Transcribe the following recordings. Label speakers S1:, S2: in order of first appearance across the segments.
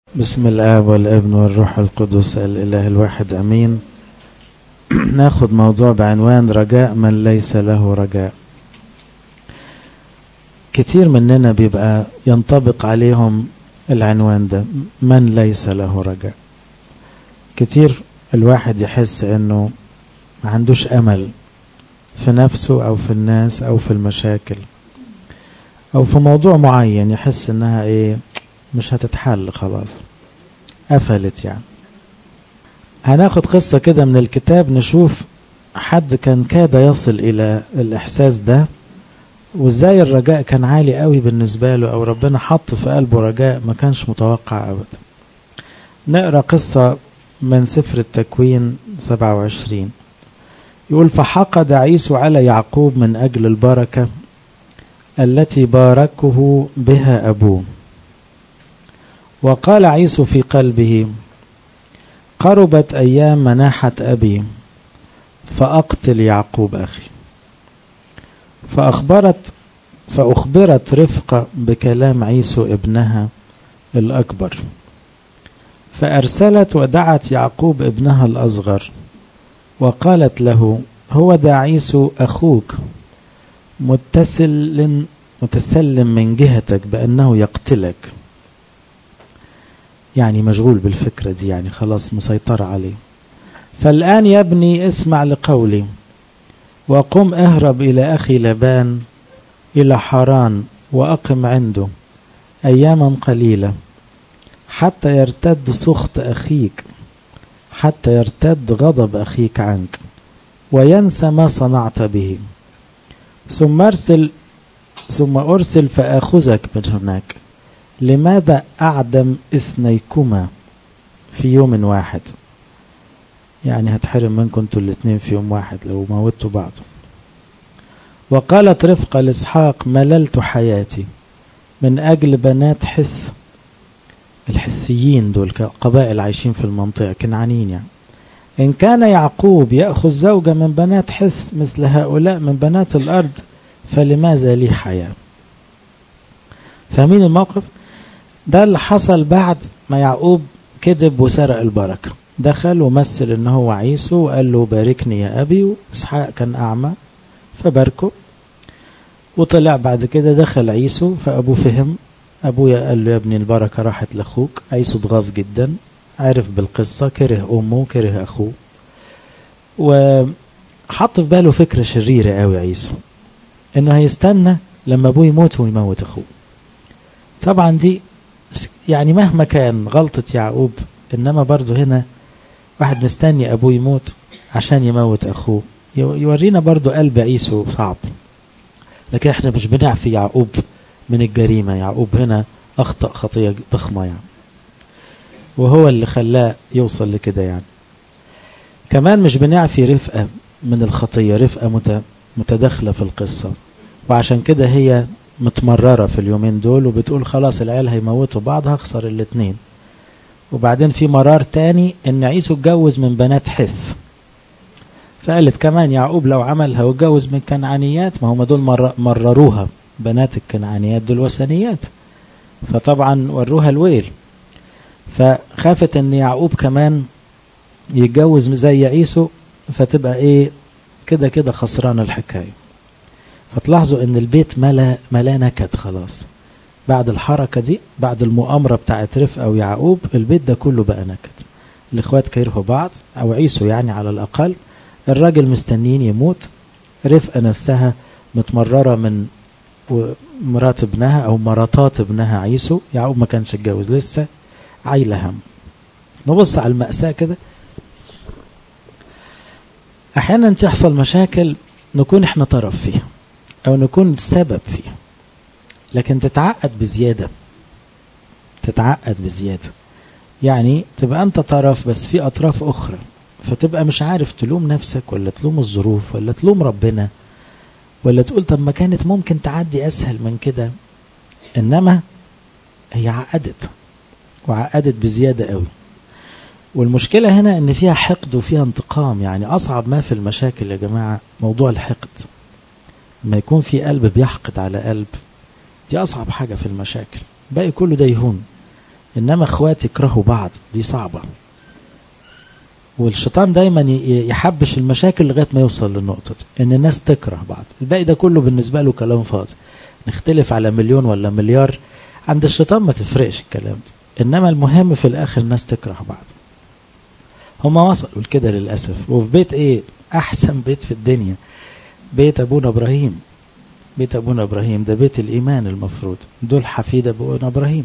S1: بسم الآب والابن والروح القدس الإله الواحد أمين ناخد موضوع بعنوان رجاء من ليس له رجاء كتير مننا بيبقى ينطبق عليهم العنوان ده من ليس له رجاء كتير الواحد يحس انه ما عندوش امل في نفسه او في الناس او في المشاكل او في موضوع معين يحس انها ايه مش هتتحل خلاص قفلت يعني هناخد قصة كده من الكتاب نشوف حد كان كاد يصل إلى الإحساس ده وإزاي الرجاء كان عالي قوي بالنسبة له أو ربنا حط في قلبه رجاء ما كانش متوقع أبدا نقرأ قصة من سفر التكوين 27 يقول فحقد عيسو على يعقوب من أجل البركة التي باركه بها أبوه وقال عيسو في قلبه قربت أيام مناحة أبي فأقتل يعقوب أخي فأخبرت فأخبرت رفقة بكلام عيسو ابنها الأكبر فأرسلت ودعت يعقوب ابنها الأصغر وقالت له هو دا عيسو أخوك متسل متسلم من جهتك بأنه يقتلك يعني مشغول بالفكرة دي يعني خلاص مسيطر عليه فالآن يا ابني اسمع لقولي وقم اهرب إلى أخي لبان إلى حران وأقم عنده أياما قليلة حتى يرتد سخط أخيك حتى يرتد غضب أخيك عنك وينسى ما صنعت به ثم أرسل ثم أرسل فآخذك من هناك لماذا أعدم اثنيكما في يوم واحد يعني هتحرم منكم انتوا الاثنين في يوم واحد لو موتوا بعض وقالت رفقة لإسحاق مللت حياتي من أجل بنات حث الحثيين دول قبائل عايشين في المنطقة كنعانيين يعني إن كان يعقوب يأخذ زوجة من بنات حث مثل هؤلاء من بنات الأرض فلماذا لي حياة فاهمين الموقف ده اللي حصل بعد ما يعقوب كذب وسرق البركة دخل ومثل ان هو عيسو وقال له باركني يا ابي واسحاق كان اعمى فباركه وطلع بعد كده دخل عيسو فابوه فهم ابويا قال له يا ابني البركة راحت لاخوك عيسو اتغاظ جدا عرف بالقصة كره امه كره اخوه وحط في باله فكرة شريرة قوي عيسو انه هيستنى لما ابوه يموت ويموت اخوه طبعا دي يعني مهما كان غلطة يعقوب إنما برضه هنا واحد مستني أبوه يموت عشان يموت أخوه يورينا برضه قلب عيسو صعب لكن احنا مش بنعفي يعقوب من الجريمة يعقوب هنا أخطأ خطية ضخمة يعني وهو اللي خلاه يوصل لكده يعني كمان مش بنعفي رفقة من الخطية رفقة متداخلة في القصة وعشان كده هي متمررة في اليومين دول وبتقول خلاص العيال هيموتوا بعض هخسر الاتنين وبعدين في مرار تاني ان عيسو اتجوز من بنات حث فقالت كمان يعقوب لو عمل هو اتجوز من كنعانيات ما هم دول مر مرروها بنات الكنعانيات دول وثنيات فطبعا وروها الويل فخافت ان يعقوب كمان يتجوز زي عيسو فتبقى ايه كده كده خسران الحكايه فتلاحظوا ان البيت ملا ملا نكد خلاص بعد الحركة دي بعد المؤامرة بتاعت رفقة ويعقوب البيت ده كله بقى نكد الاخوات كرهوا بعض او عيسو يعني على الاقل الراجل مستنيين يموت رفقة نفسها متمررة من مرات ابنها او مراتات ابنها عيسو يعقوب ما كانش اتجوز لسه عايلة هم نبص على المأساة كده احيانا تحصل مشاكل نكون احنا طرف فيها او نكون السبب فيه لكن تتعقد بزيادة تتعقد بزيادة يعني تبقى انت طرف بس في اطراف اخرى فتبقى مش عارف تلوم نفسك ولا تلوم الظروف ولا تلوم ربنا ولا تقول طب ما كانت ممكن تعدي اسهل من كده انما هي عقدت وعقدت بزيادة قوي والمشكلة هنا ان فيها حقد وفيها انتقام يعني اصعب ما في المشاكل يا جماعة موضوع الحقد لما يكون في قلب بيحقد على قلب دي أصعب حاجة في المشاكل باقي كله ده يهون انما اخوات يكرهوا بعض دي صعبة والشيطان دايما يحبش المشاكل لغاية ما يوصل للنقطة دي ان الناس تكره بعض الباقي ده كله بالنسبة له كلام فاضي نختلف على مليون ولا مليار عند الشيطان ما تفرقش الكلام ده انما المهم في الاخر الناس تكره بعض هما وصلوا لكده للأسف وفي بيت ايه احسن بيت في الدنيا بيت ابونا ابراهيم بيت ابونا ابراهيم ده بيت الايمان المفروض دول حفيد ابونا ابراهيم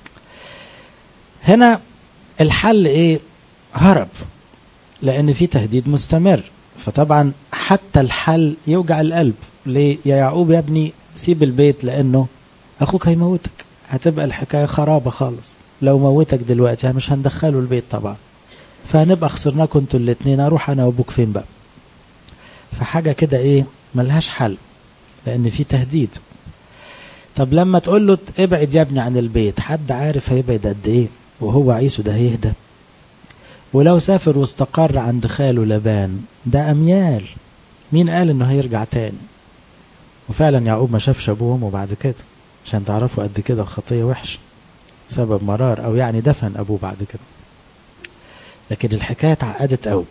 S1: هنا الحل ايه هرب لان في تهديد مستمر فطبعا حتى الحل يوجع القلب ليه يا يعقوب يا ابني سيب البيت لانه اخوك هيموتك هتبقى الحكايه خرابه خالص لو موتك دلوقتي مش هندخله البيت طبعا فهنبقى خسرناكم انتوا الاتنين اروح انا وابوك فين بقى فحاجه كده ايه ملهاش حل لان في تهديد طب لما تقول له ابعد يا ابني عن البيت حد عارف هيبعد قد ايه وهو عيسو ده هيهدى ولو سافر واستقر عند خاله لبان ده اميال مين قال انه هيرجع تاني وفعلا يعقوب ما شافش ابوه وامه بعد كده عشان تعرفوا قد كده الخطيه وحش سبب مرار او يعني دفن ابوه بعد كده لكن الحكايه اتعقدت قوي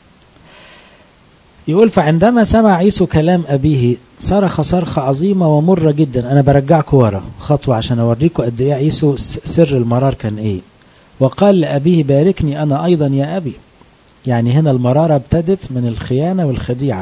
S1: يقول فعندما سمع عيسو كلام أبيه صرخ صرخة عظيمة ومرة جدا أنا برجعكم ورا خطوة عشان أوريكم قد إيه عيسو سر المرار كان إيه وقال لأبيه باركني أنا أيضا يا أبي يعني هنا المرارة ابتدت من الخيانة والخديعة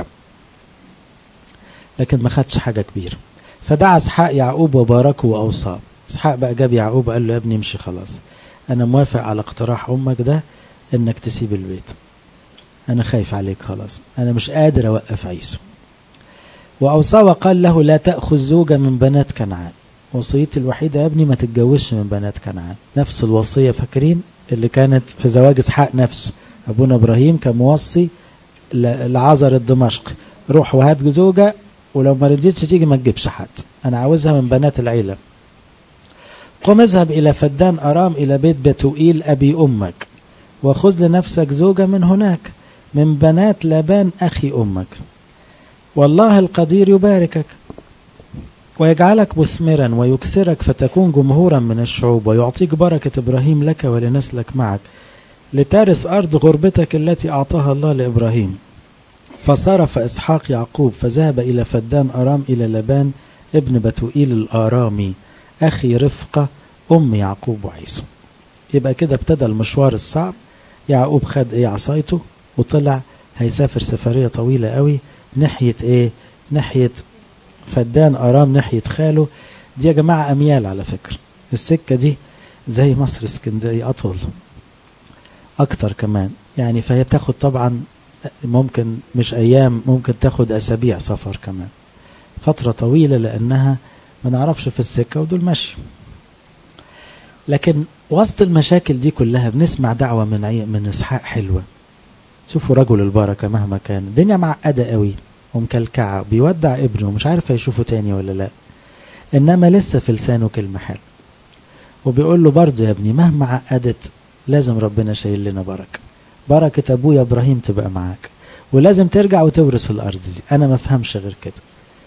S1: لكن ما خدش حاجة كبيرة فدعا اسحاق يعقوب وباركه وأوصاه اسحاق بقى جاب يعقوب قال له يا ابني امشي خلاص أنا موافق على اقتراح أمك ده إنك تسيب البيت أنا خايف عليك خلاص أنا مش قادر أوقف عيسو وأوصى وقال له لا تأخذ زوجة من بنات كنعان وصيتي الوحيدة يا ابني ما تتجوزش من بنات كنعان نفس الوصية فاكرين اللي كانت في زواج إسحاق نفسه أبونا إبراهيم كان موصي لعازر الدمشق روح وهات زوجة ولو ما رضيتش تيجي ما تجيبش حد أنا عاوزها من بنات العيلة قم اذهب إلى فدان أرام إلى بيت بتوئيل أبي أمك وخذ لنفسك زوجة من هناك من بنات لابان أخي أمك والله القدير يباركك ويجعلك مثمرا ويكسرك فتكون جمهورا من الشعوب ويعطيك بركة إبراهيم لك ولنسلك معك لترث أرض غربتك التي أعطاها الله لإبراهيم فصرف إسحاق يعقوب فذهب إلى فدان أرام إلى لبان ابن بتوئيل الآرامي أخي رفقة أم يعقوب وعيسو يبقى كده ابتدى المشوار الصعب يعقوب خد ايه عصايته وطلع هيسافر سفرية طويلة قوي ناحية ايه ناحية فدان أرام ناحية خاله دي يا جماعة أميال على فكرة السكة دي زي مصر اسكندرية أطول أكتر كمان يعني فهي بتاخد طبعا ممكن مش أيام ممكن تاخد أسابيع سفر كمان فترة طويلة لأنها ما نعرفش في السكة ودول مشي لكن وسط المشاكل دي كلها بنسمع دعوة من عي... من إسحاق حلوة شوفوا رجل البركة مهما كان الدنيا معقدة قوي ومكلكعة بيودع ابنه مش عارف هيشوفه تاني ولا لا إنما لسه في لسانه كلمة حلوة وبيقول له برضه يا ابني مهما عقدت لازم ربنا شايل لنا بركة بركة أبويا إبراهيم تبقى معاك ولازم ترجع وتورث الأرض دي أنا ما أفهمش غير كده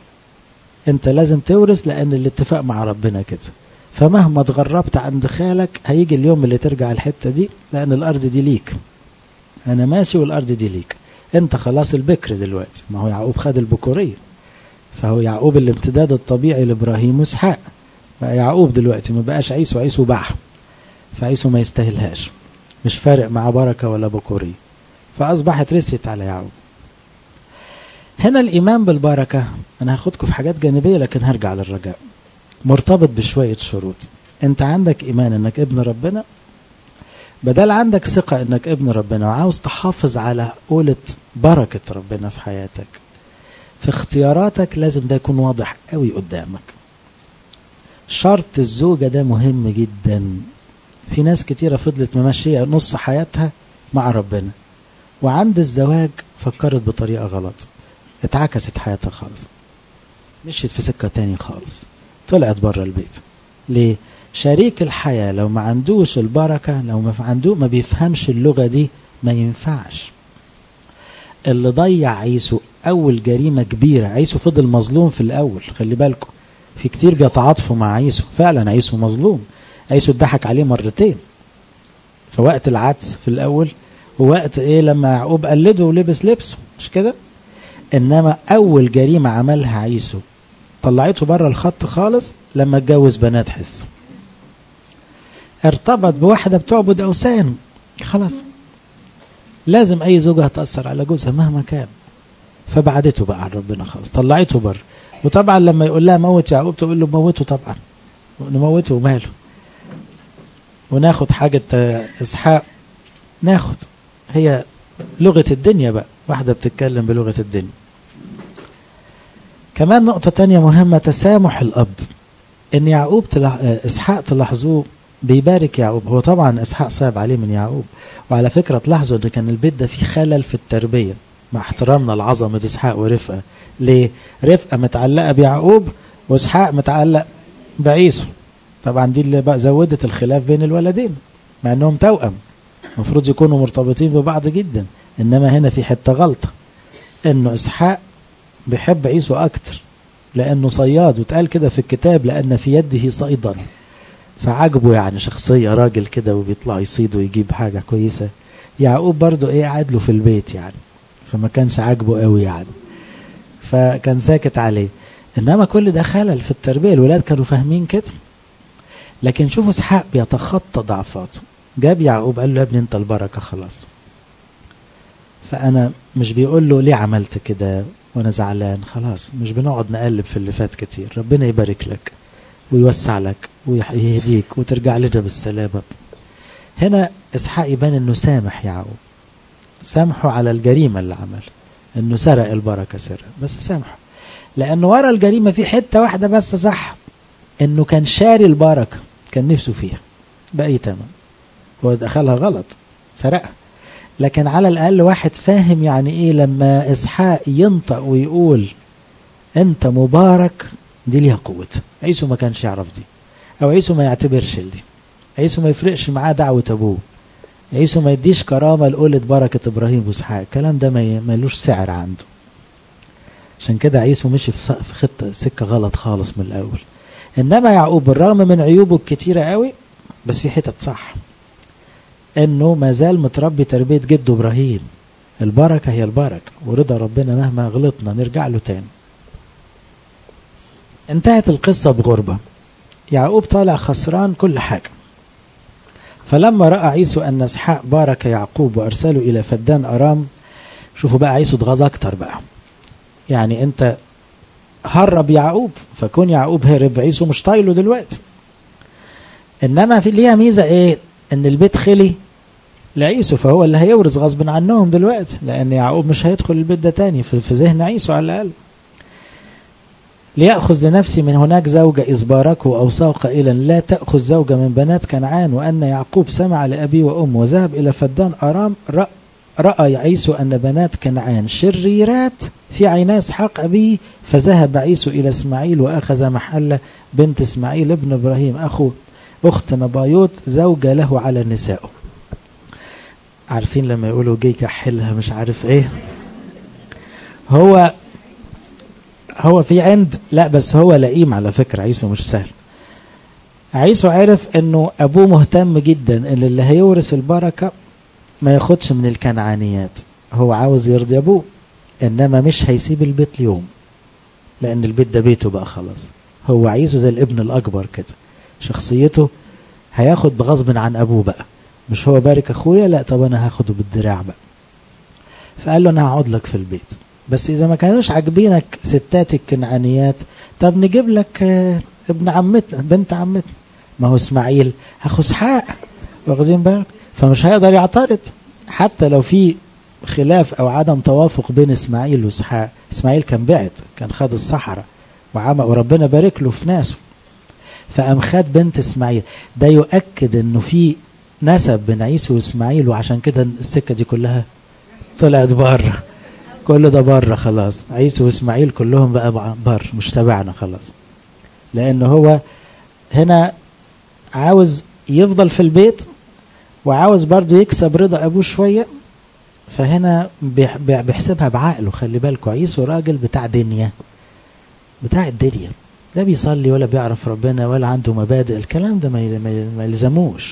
S1: أنت لازم تورث لأن الاتفاق مع ربنا كده فمهما اتغربت عند خالك هيجي اليوم اللي ترجع الحتة دي لأن الأرض دي ليك أنا ماشي والأرض دي ليك أنت خلاص البكر دلوقتي ما هو يعقوب خد البكورية فهو يعقوب الامتداد الطبيعي لإبراهيم وإسحاق بقى يعقوب دلوقتي ما بقاش عيسو عيسو باعه فعيسو ما يستاهلهاش مش فارق مع بركة ولا بكورية فأصبحت رست على يعقوب هنا الإيمان بالبركة أنا هاخدكم في حاجات جانبية لكن هرجع للرجاء مرتبط بشوية شروط انت عندك ايمان انك ابن ربنا بدل عندك ثقة انك ابن ربنا وعاوز تحافظ على قولة بركة ربنا في حياتك في اختياراتك لازم ده يكون واضح قوي قدامك شرط الزوجة ده مهم جدا في ناس كتيرة فضلت ممشية نص حياتها مع ربنا وعند الزواج فكرت بطريقة غلط اتعكست حياتها خالص مشيت في سكة تاني خالص طلعت بره البيت ليه شريك الحياة لو ما عندوش البركة لو ما عنده ما بيفهمش اللغة دي ما ينفعش اللي ضيع عيسو أول جريمة كبيرة عيسو فضل مظلوم في الأول خلي بالكم في كتير بيتعاطفوا مع عيسو فعلا عيسو مظلوم عيسو اتضحك عليه مرتين في وقت العدس في الاول ووقت ايه لما يعقوب قلده ولبس لبسه مش كده انما اول جريمه عملها عيسو طلعته بره الخط خالص لما اتجوز بنات حس ارتبط بواحده بتعبد اوثان خلاص لازم اي زوجه هتاثر على جوزها مهما كان فبعدته بقى عن ربنا خالص طلعته بره وطبعا لما يقول لها موت يعقوب تقول له موته طبعا نموته وماله وناخد حاجة إسحاق ناخد هي لغة الدنيا بقى واحدة بتتكلم بلغة الدنيا كمان نقطة تانية مهمة تسامح الأب إن يعقوب تلح... إسحاق تلاحظوه بيبارك يعقوب هو طبعا إسحاق صعب عليه من يعقوب وعلى فكرة تلاحظوا إن كان البيت ده فيه خلل في التربية مع احترامنا لعظمة إسحاق ورفقة ليه؟ رفقة متعلقة بيعقوب وإسحاق متعلق بعيسو طبعا دي اللي بقى زودت الخلاف بين الولدين مع انهم توأم المفروض يكونوا مرتبطين ببعض جدا انما هنا في حته غلطه انه اسحاق بيحب عيسو اكتر لانه صياد واتقال كده في الكتاب لان في يده صيدا فعجبه يعني شخصيه راجل كده وبيطلع يصيد ويجيب حاجه كويسه يعقوب برضه ايه قاعد له في البيت يعني فما كانش عاجبه قوي يعني فكان ساكت عليه انما كل ده خلل في التربيه الولاد كانوا فاهمين كده لكن شوفوا اسحاق بيتخطى ضعفاته جاب يعقوب قال له يا ابني انت البركه خلاص فانا مش بيقول له ليه عملت كده وانا زعلان خلاص مش بنقعد نقلب في اللي فات كتير ربنا يبارك لك ويوسع لك ويهديك وترجع لنا بالسلامه هنا اسحاق يبان انه سامح يعقوب سامحه على الجريمه اللي عمل انه سرق البركه سرق بس سامحه لانه ورا الجريمه في حته واحده بس صح انه كان شاري البركه كان نفسه فيها باي تمن هو دخلها غلط سرقها لكن على الاقل واحد فاهم يعني ايه لما اسحاق ينطق ويقول انت مبارك دي ليها قوتها عيسو ما كانش يعرف دي او عيسو ما يعتبرش دي عيسو ما يفرقش معاه دعوه ابوه عيسو ما يديش كرامه لقولة بركه ابراهيم واسحاق الكلام ده ما ملوش سعر عنده عشان كده عيسو مشي في خطه سكه غلط خالص من الاول انما يعقوب بالرغم من عيوبه الكتيره قوي بس في حتت صح انه ما زال متربي تربيه جده ابراهيم البركه هي البركه ورضا ربنا مهما غلطنا نرجع له تاني انتهت القصه بغربه يعقوب طالع خسران كل حاجه فلما راى عيسو ان اسحاق بارك يعقوب وارسله الى فدان ارام شوفوا بقى عيسو اتغاظ اكتر بقى يعني انت هرب يعقوب فكون يعقوب هرب عيسو مش طايله دلوقتي انما في ليها ميزه ايه ان البيت خلي لعيسو فهو اللي هيورث غصب عنهم دلوقتي لان يعقوب مش هيدخل البيت ده تاني في, في ذهن عيسو على الاقل ليأخذ لنفسي من هناك زوجة إذ باركه أوصاه قائلا لا تأخذ زوجة من بنات كنعان وأن يعقوب سمع لأبي وأمه وذهب إلى فدان أرام رأى رأى عيسو أن بنات كنعان شريرات في عيني إسحاق أبيه فذهب عيسو إلى إسماعيل وأخذ محل بنت إسماعيل ابن إبراهيم أخو أخت نبايوت زوجة له على نسائه عارفين لما يقولوا جي كحلها مش عارف ايه هو هو في عند لا بس هو لئيم على فكرة عيسو مش سهل عيسو عرف انه ابوه مهتم جدا ان اللي هيورث البركة ما ياخدش من الكنعانيات هو عاوز يرضي ابوه انما مش هيسيب البيت اليوم لان البيت ده بيته بقى خلاص هو عايزه زي الابن الاكبر كده شخصيته هياخد بغصب عن ابوه بقى مش هو بارك اخويا لا طب انا هاخده بالدراع بقى فقال له انا هقعد لك في البيت بس اذا ما كانوش عاجبينك ستات الكنعانيات طب نجيب لك ابن عمتنا بنت عمتنا ما هو اسماعيل اخو اسحاق واخدين بالك فمش هيقدر يعترض حتى لو في خلاف او عدم توافق بين اسماعيل واسحاق اسماعيل كان بعد كان خد الصحراء وعمل وربنا بارك له في ناسه فقام خد بنت اسماعيل ده يؤكد انه في نسب بين عيسو واسماعيل وعشان كده السكه دي كلها طلعت بره كل ده بره خلاص عيسو واسماعيل كلهم بقى بره مش تبعنا خلاص لان هو هنا عاوز يفضل في البيت وعاوز برضه يكسب رضا ابوه شويه فهنا بيحسبها بعقله خلي بالكوا عيسو راجل بتاع دنيا بتاع الدنيا لا بيصلي ولا بيعرف ربنا ولا عنده مبادئ الكلام ده ما يلزموش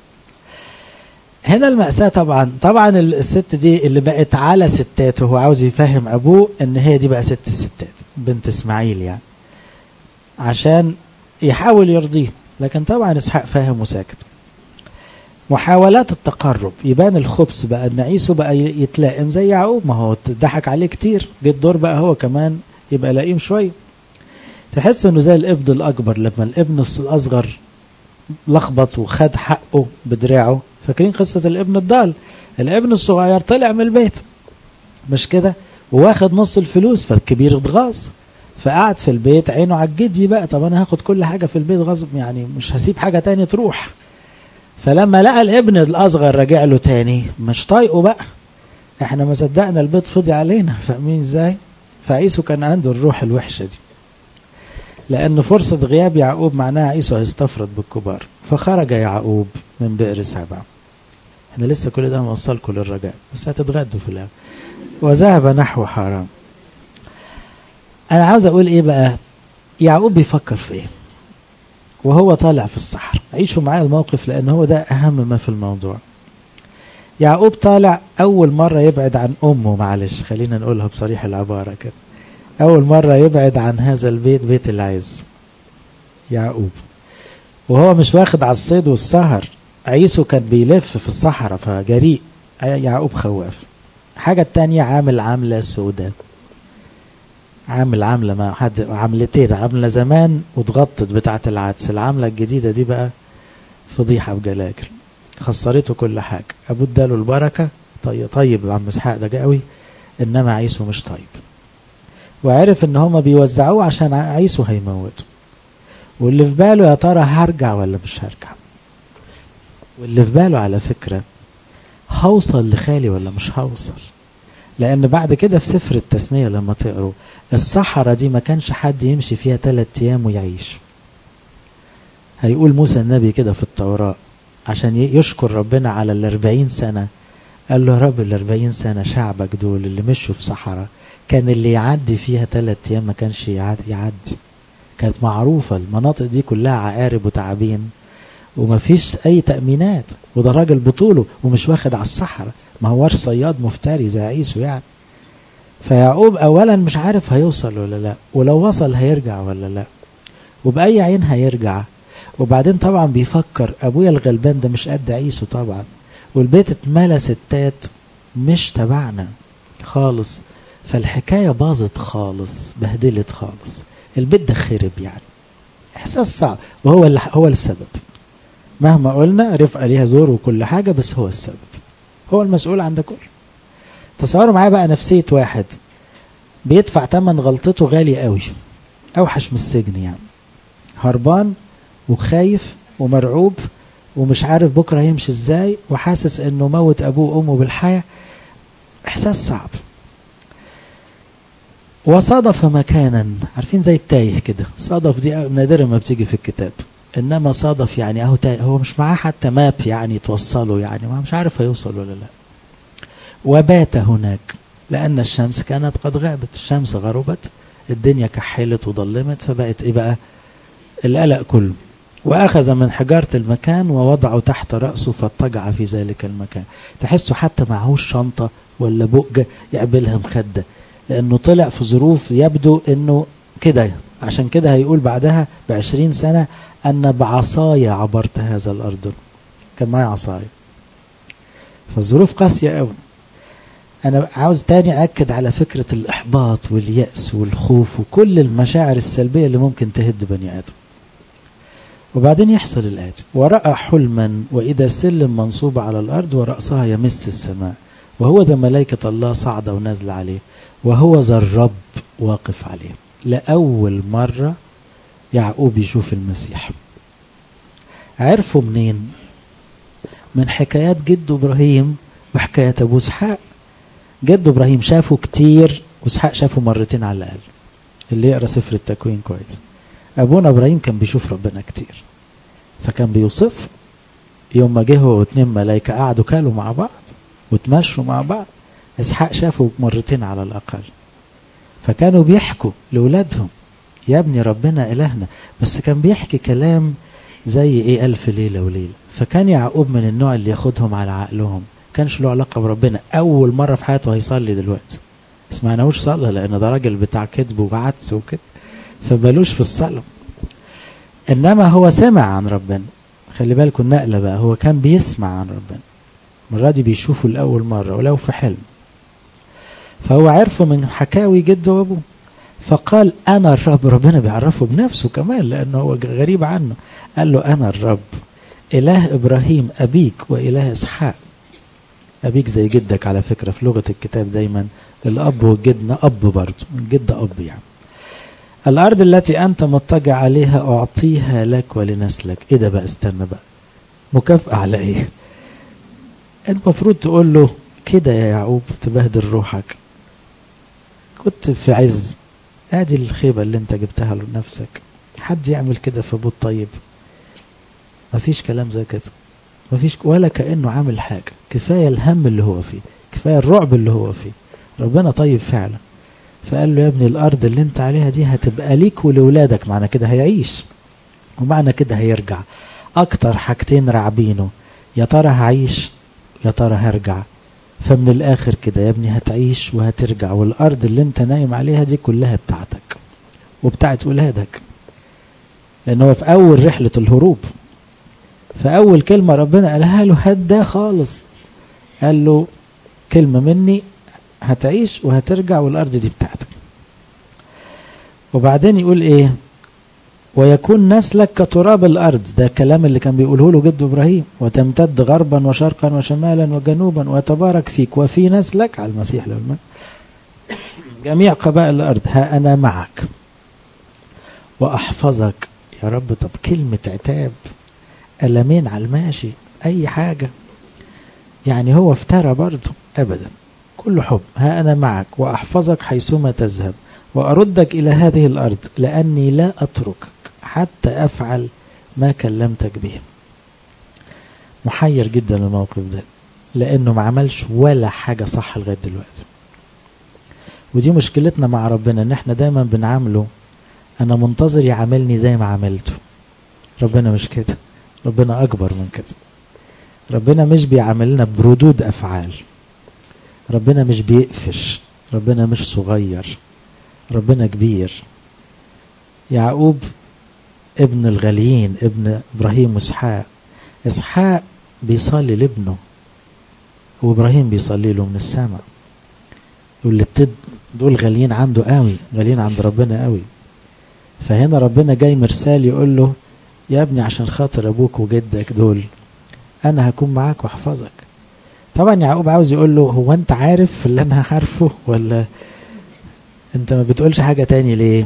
S1: هنا المأساة طبعا طبعا الست دي اللي بقت على ستات وهو عاوز يفهم أبوه إن هي دي بقى ست الستات بنت إسماعيل يعني عشان يحاول يرضيه لكن طبعا إسحاق فاهم وساكت محاولات التقرب يبان الخبث بقى ان عيسو بقى يتلائم زي يعقوب ما هو ضحك عليه كتير جه الدور بقى هو كمان يبقى لئيم شويه تحس انه زي الابن الاكبر لما الابن الاصغر لخبط وخد حقه بدراعه فاكرين قصه الابن الضال الابن الصغير طلع من البيت مش كده وواخد نص الفلوس فالكبير اتغاظ فقعد في البيت عينه على الجدي بقى طب انا هاخد كل حاجه في البيت غصب يعني مش هسيب حاجه تاني تروح فلما لقى الابن الاصغر راجع له تاني مش طايقه بقى احنا ما صدقنا البيت فضي علينا فاهمين ازاي فعيسو كان عنده الروح الوحشه دي لأن فرصة غياب يعقوب معناها عيسو هيستفرد بالكبار فخرج يعقوب من بئر سبع احنا لسه كل ده موصلكم للرجاء بس هتتغدوا في الآخر وذهب نحو حرام أنا عاوز أقول إيه بقى يعقوب بيفكر في إيه وهو طالع في الصحراء عيشوا معايا الموقف لأن هو ده أهم ما في الموضوع يعقوب طالع أول مرة يبعد عن أمه معلش خلينا نقولها بصريح العبارة كده أول مرة يبعد عن هذا البيت بيت العز يعقوب وهو مش واخد على الصيد والسهر عيسو كان بيلف في الصحراء فجريء يعقوب خواف حاجة التانية عامل عاملة سوداء عامل عاملة ما حد عاملتين عاملة زمان واتغطت بتاعة العدس العاملة الجديدة دي بقى فضيحة بجلاجل خسرته كل حاجة أبوه اداله البركة طيب طيب عم اسحاق ده قوي إنما عيسو مش طيب وعرف ان هما بيوزعوه عشان عيسو هيموته واللي في باله يا ترى هرجع ولا مش هرجع واللي في باله على فكرة هوصل لخالي ولا مش هوصل لان بعد كده في سفر التثنية لما تقروا الصحراء دي ما كانش حد يمشي فيها ثلاث ايام ويعيش هيقول موسى النبي كده في التوراة عشان يشكر ربنا على الاربعين سنة قال له يا رب الاربعين سنة شعبك دول اللي مشوا في صحراء كان اللي يعدي فيها ثلاث ايام ما كانش يعدي كانت معروفة المناطق دي كلها عقارب وتعابين وما فيش اي تأمينات وده راجل بطوله ومش واخد على الصحراء ما هوش صياد مفتري زي عيسو يعني فيعقوب اولا مش عارف هيوصل ولا لا ولو وصل هيرجع ولا لا وبأي عين هيرجع وبعدين طبعا بيفكر ابويا الغلبان ده مش قد عيسو طبعا والبيت اتملى ستات مش تبعنا خالص فالحكاية باظت خالص بهدلت خالص البيت ده خرب يعني احساس صعب وهو اللي هو السبب مهما قلنا رفقة ليها زور وكل حاجة بس هو السبب هو المسؤول عن ده كله تصوروا معايا بقى نفسية واحد بيدفع تمن غلطته غالي قوي اوحش من السجن يعني هربان وخايف ومرعوب ومش عارف بكرة هيمشي ازاي وحاسس انه موت ابوه وامه بالحياة احساس صعب وصادف مكانا عارفين زي التايه كده صادف دي نادرا ما بتيجي في الكتاب انما صادف يعني اهو تايه هو مش معاه حتى ماب يعني توصله يعني ما مش عارف هيوصل ولا لا وبات هناك لان الشمس كانت قد غابت الشمس غربت الدنيا كحلت وظلمت فبقت ايه بقى القلق كله واخذ من حجاره المكان ووضعه تحت راسه فاضطجع في ذلك المكان تحسه حتى معهوش شنطه ولا بؤجه يقبلها مخده لانه طلع في ظروف يبدو انه كده عشان كده هيقول بعدها بعشرين سنة أن بعصاي عبرت هذا الأرض كان معايا عصاي فالظروف قاسية قوي أنا عاوز تاني أكد على فكرة الإحباط واليأس والخوف وكل المشاعر السلبية اللي ممكن تهد بني آدم وبعدين يحصل الآتي ورأى حلما وإذا سلم منصوب على الأرض ورأسها يمس السماء وهو ذا ملائكة الله صعدة ونازلة عليه وهو ذا الرب واقف عليه لأول مرة يعقوب يشوف المسيح عرفوا منين من حكايات جده إبراهيم وحكايات أبو إسحاق جده إبراهيم شافه كتير وإسحاق شافه مرتين على الأقل اللي يقرأ سفر التكوين كويس أبونا إبراهيم كان بيشوف ربنا كتير فكان بيوصف يوم ما جه هو واتنين ملايكة قعدوا كلوا مع بعض وتمشوا مع بعض إسحاق شافه مرتين على الأقل فكانوا بيحكوا لأولادهم يا ابني ربنا إلهنا بس كان بيحكي كلام زي ايه ألف ليلة وليلة فكان يعقوب من النوع اللي ياخدهم على عقلهم كانش له علاقة بربنا أول مرة في حياته هيصلي دلوقتي سمعناهوش صلى لأن ده راجل بتاع كذب وعدس وكده فبالوش في الصلاة إنما هو سمع عن ربنا خلي بالكم النقلة بقى هو كان بيسمع عن ربنا المرة دي بيشوفه لأول مرة ولو في حلم فهو عرفه من حكاوي جده وابوه فقال انا الرب ربنا بيعرفه بنفسه كمان لانه هو غريب عنه قال له انا الرب اله ابراهيم ابيك واله اسحاق ابيك زي جدك على فكره في لغه الكتاب دايما الاب والجد اب برضه الجد اب يعني الارض التي انت مضطجع عليها اعطيها لك ولنسلك ايه ده بقى استنى بقى مكافاه على ايه انت المفروض تقول له كده يا يعقوب تبهدل روحك كنت في عز ادي الخيبة اللي انت جبتها لنفسك حد يعمل كده في ابوه الطيب مفيش كلام زي كده مفيش ولا كأنه عامل حاجة كفاية الهم اللي هو فيه كفاية الرعب اللي هو فيه ربنا طيب فعلا فقال له يا ابني الارض اللي انت عليها دي هتبقى ليك ولولادك معنى كده هيعيش ومعنى كده هيرجع اكتر حاجتين راعبينه يا ترى هعيش يا ترى هرجع فمن الاخر كده يا ابني هتعيش وهترجع والارض اللي انت نايم عليها دي كلها بتاعتك وبتاعت ولادك لان هو في اول رحلة الهروب فاول كلمة ربنا قالها له هات ده خالص قال له كلمة مني هتعيش وهترجع والارض دي بتاعتك وبعدين يقول ايه ويكون نسلك كتراب الأرض ده الكلام اللي كان بيقوله له جد إبراهيم وتمتد غربا وشرقا وشمالا وجنوبا وتبارك فيك وفي نسلك على المسيح للمن جميع قبائل الأرض ها أنا معك وأحفظك يا رب طب كلمة عتاب ألمين على الماشي أي حاجة يعني هو افترى برضه أبدا كل حب ها أنا معك وأحفظك حيثما تذهب وأردك إلى هذه الأرض لأني لا أتركك حتى أفعل ما كلمتك به محير جدا الموقف ده لأنه ما عملش ولا حاجة صح لغاية دلوقتي ودي مشكلتنا مع ربنا ان احنا دايما بنعامله انا منتظر يعاملني زي ما عملته ربنا مش كده ربنا اكبر من كده ربنا مش بيعاملنا بردود افعال ربنا مش بيقفش ربنا مش صغير ربنا كبير يعقوب ابن الغاليين ابن ابراهيم واسحاق اسحاق بيصلي لابنه وابراهيم بيصلي له من السماء يقول دول غاليين عنده قوي غاليين عند ربنا قوي فهنا ربنا جاي مرسال يقول له يا ابني عشان خاطر ابوك وجدك دول انا هكون معاك واحفظك طبعا يعقوب عاوز يقول له هو انت عارف اللي انا عارفه ولا انت ما بتقولش حاجة تاني ليه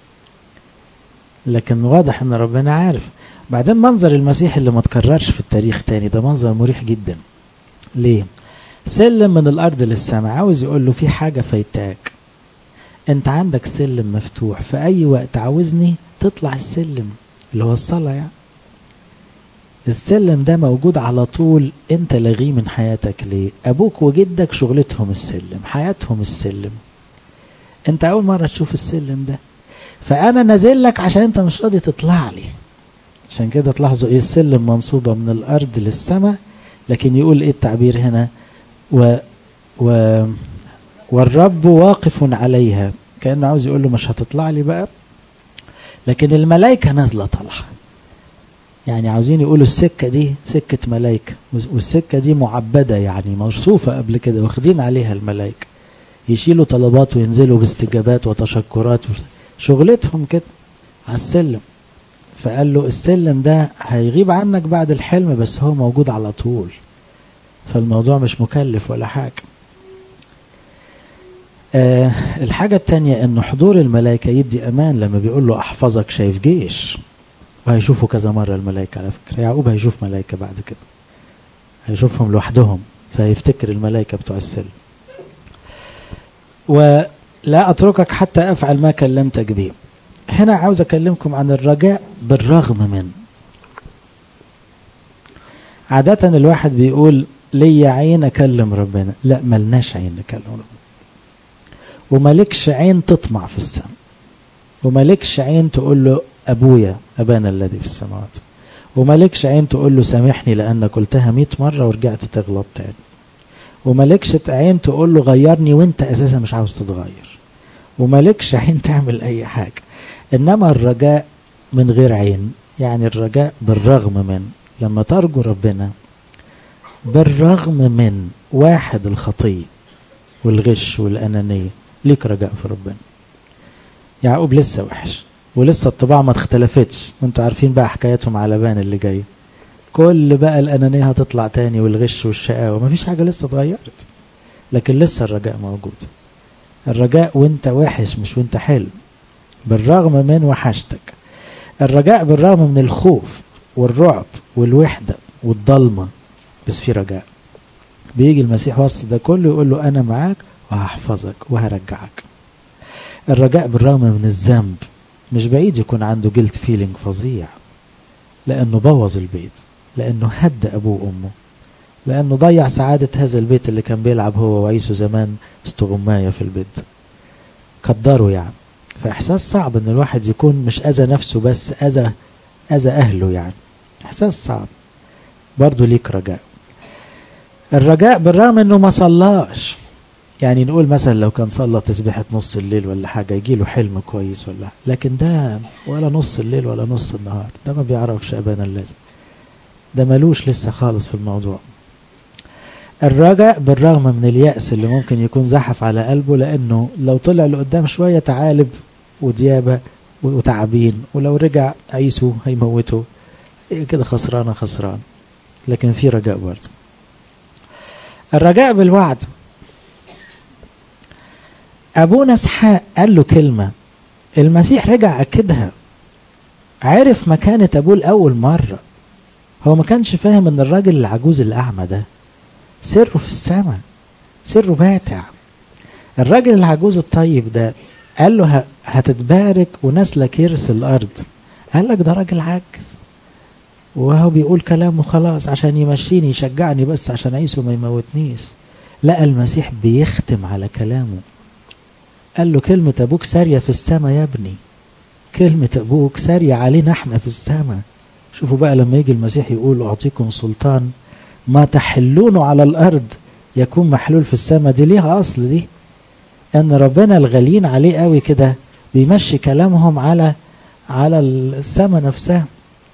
S1: لكن واضح ان ربنا عارف بعدين منظر المسيح اللي ما تكررش في التاريخ تاني ده منظر مريح جدا ليه سلم من الارض للسماء عاوز يقول له في حاجة فايتاك انت عندك سلم مفتوح في اي وقت عاوزني تطلع السلم اللي هو الصلاة يعني السلم ده موجود على طول انت لغيه من حياتك ليه ابوك وجدك شغلتهم السلم حياتهم السلم انت اول مرة تشوف السلم ده فانا نازل لك عشان انت مش راضي تطلع لي عشان كده تلاحظوا ايه السلم منصوبة من الارض للسماء لكن يقول ايه التعبير هنا و, و والرب واقف عليها كأنه عاوز يقول له مش هتطلع لي بقى لكن الملائكة نازلة طالعة يعني عاوزين يقولوا السكة دي سكة ملائكة والسكة دي معبدة يعني موصوفة قبل كده واخدين عليها الملائكة يشيلوا طلبات وينزلوا باستجابات وتشكرات شغلتهم كده على السلم فقال له السلم ده هيغيب عنك بعد الحلم بس هو موجود على طول فالموضوع مش مكلف ولا حاجة آه الحاجة التانية انه حضور الملائكة يدي امان لما بيقول له احفظك شايف جيش وهيشوفوا كذا مرة الملائكة على فكرة يعقوب هيشوف ملائكة بعد كده هيشوفهم لوحدهم فيفتكر الملائكة بتوع السلم ولا اتركك حتى افعل ما كلمتك به هنا عاوز اكلمكم عن الرجاء بالرغم من عادة الواحد بيقول ليا عين اكلم ربنا لا ملناش عين نكلم ربنا وملكش عين تطمع في السماء ومالكش عين تقول له ابويا ابانا الذي في السماوات ومالكش عين تقول له سامحني لانك قلتها 100 مره ورجعت تغلط تاني ومالكش عين تقول له غيرني وانت اساسا مش عاوز تتغير ومالكش عين تعمل اي حاجه انما الرجاء من غير عين يعني الرجاء بالرغم من لما ترجو ربنا بالرغم من واحد الخطيه والغش والانانيه ليك رجاء في ربنا يعقوب لسه وحش ولسه الطباع ما اختلفتش وانتوا عارفين بقى حكايتهم على بان اللي جايه كل بقى الانانيه هتطلع تاني والغش والشقاوه مفيش حاجه لسه اتغيرت لكن لسه الرجاء موجود الرجاء وانت وحش مش وانت حلو بالرغم من وحشتك الرجاء بالرغم من الخوف والرعب والوحدة والضلمة بس في رجاء بيجي المسيح وسط ده كله يقول له أنا معاك وهحفظك وهرجعك الرجاء بالرغم من الذنب مش بعيد يكون عنده جلد فيلينج فظيع لأنه بوظ البيت لأنه هد أبوه وأمه لأنه ضيع سعادة هذا البيت اللي كان بيلعب هو وعيسو زمان استغماية في البيت قدروا يعني فإحساس صعب إن الواحد يكون مش أذى نفسه بس أذى أذى أهله يعني إحساس صعب برضه ليك رجاء الرجاء بالرغم إنه ما صلاش يعني نقول مثلا لو كان صلى تسبيحة نص الليل ولا حاجة يجي له حلم كويس ولا لكن ده ولا نص الليل ولا نص النهار ده ما بيعرفش أبانا اللازم ده ملوش لسه خالص في الموضوع الرجاء بالرغم من اليأس اللي ممكن يكون زحف على قلبه لأنه لو طلع لقدام شوية تعالب وديابة وتعابين ولو رجع عيسو هيموته كده خسرانة خسران لكن في رجاء برضه الرجاء بالوعد أبونا اسحاق قال له كلمة المسيح رجع أكدها عرف مكانة أبوه لأول مرة هو ما كانش فاهم ان الراجل العجوز الاعمى ده سره في السماء سره باتع الراجل العجوز الطيب ده قال له هتتبارك ونسلك يرث الارض قال لك ده راجل عاجز وهو بيقول كلامه خلاص عشان يمشيني يشجعني بس عشان عيسو ما يموتنيش لقى المسيح بيختم على كلامه قال له كلمة أبوك سارية في السماء يا ابني كلمة أبوك سارية علينا احنا في السماء شوفوا بقى لما يجي المسيح يقول أعطيكم سلطان ما تحلونه على الأرض يكون محلول في السماء دي ليها أصل دي أن ربنا الغاليين عليه قوي كده بيمشي كلامهم على على السماء نفسها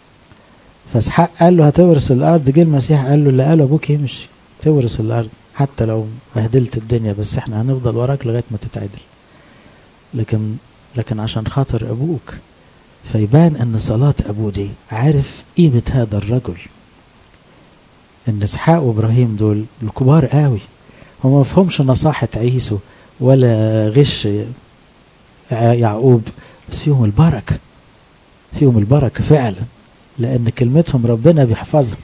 S1: فاسحاق قال له هتورث الأرض جه المسيح قال له اللي قاله أبوك يمشي تورث الأرض حتى لو بهدلت الدنيا بس احنا هنفضل وراك لغاية ما تتعدل لكن لكن عشان خاطر أبوك فيبان ان صلاة ابوه دي عارف قيمة هذا الرجل ان اسحاق وابراهيم دول الكبار قوي هم ما فهمش نصاحة عيسو ولا غش يعقوب بس فيهم البركة فيهم البركة فعلا لان كلمتهم ربنا بيحفظهم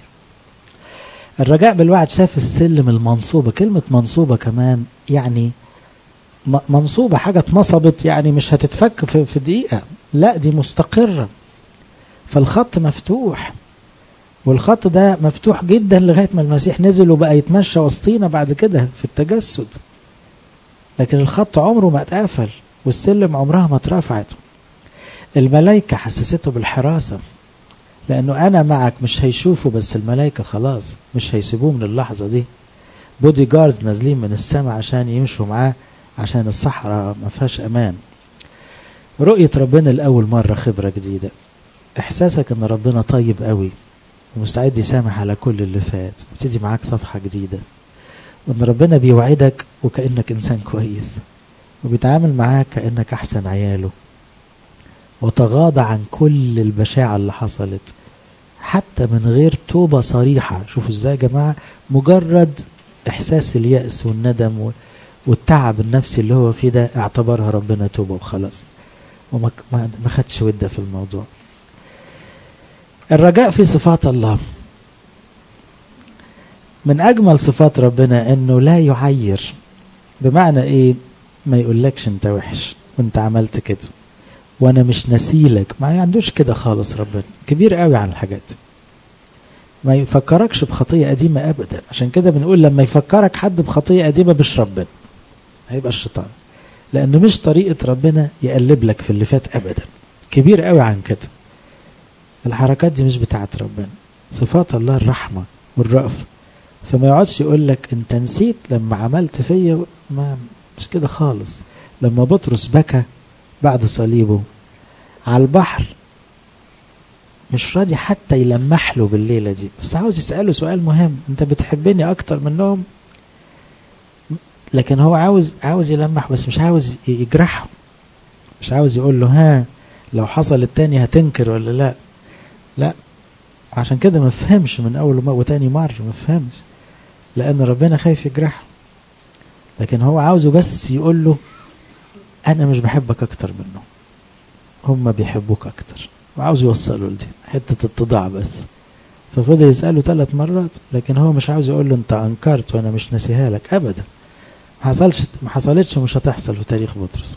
S1: الرجاء بالوعد شاف السلم المنصوبة كلمة منصوبة كمان يعني منصوبة حاجة اتنصبت يعني مش هتتفك في, في دقيقة لا دي مستقرة فالخط مفتوح والخط ده مفتوح جدا لغاية ما المسيح نزل وبقى يتمشى وسطينا بعد كده في التجسد لكن الخط عمره ما اتقفل والسلم عمرها ما اترفعت الملائكة حسسته بالحراسة لأنه أنا معك مش هيشوفوا بس الملائكة خلاص مش هيسيبوه من اللحظة دي بودي جاردز نازلين من السماء عشان يمشوا معاه عشان الصحراء ما فيهاش أمان رؤية ربنا لأول مرة خبرة جديدة إحساسك إن ربنا طيب قوي ومستعد يسامح على كل اللي فات وتدي معاك صفحة جديدة وإن ربنا بيوعدك وكأنك إنسان كويس وبيتعامل معاك كأنك أحسن عياله وتغاضى عن كل البشاعة اللي حصلت حتى من غير توبة صريحة شوفوا ازاي يا جماعة مجرد إحساس اليأس والندم والتعب النفسي اللي هو فيه ده اعتبرها ربنا توبة وخلاص وما ما خدش ودة في الموضوع الرجاء في صفات الله من أجمل صفات ربنا أنه لا يعير بمعنى إيه ما يقولكش أنت وحش وأنت عملت كده وأنا مش نسيلك ما عندوش كده خالص ربنا كبير قوي عن الحاجات ما يفكركش بخطية قديمة أبدا عشان كده بنقول لما يفكرك حد بخطية قديمة مش ربنا هيبقى الشيطان لأن مش طريقة ربنا يقلب لك في اللي فات أبدا كبير قوي عن كده الحركات دي مش بتاعت ربنا صفات الله الرحمة والرأف فما يقعدش يقول لك انت نسيت لما عملت فيا ما مش كده خالص لما بطرس بكى بعد صليبه على البحر مش راضي حتى يلمح له بالليله دي بس عاوز يساله سؤال مهم انت بتحبني اكتر منهم لكن هو عاوز عاوز يلمح بس مش عاوز يجرحه مش عاوز يقول له ها لو حصل التاني هتنكر ولا لا لا عشان كده ما فهمش من اول ما وتاني مره ما فهمش لان ربنا خايف يجرحه لكن هو عاوزه بس يقول له انا مش بحبك اكتر منه هم بيحبوك اكتر وعاوز يوصله لدي حته اتضاع بس ففضل يساله ثلاث مرات لكن هو مش عاوز يقول له انت انكرت وانا مش ناسيها لك ابدا ما حصلش ما حصلتش ومش هتحصل في تاريخ بطرس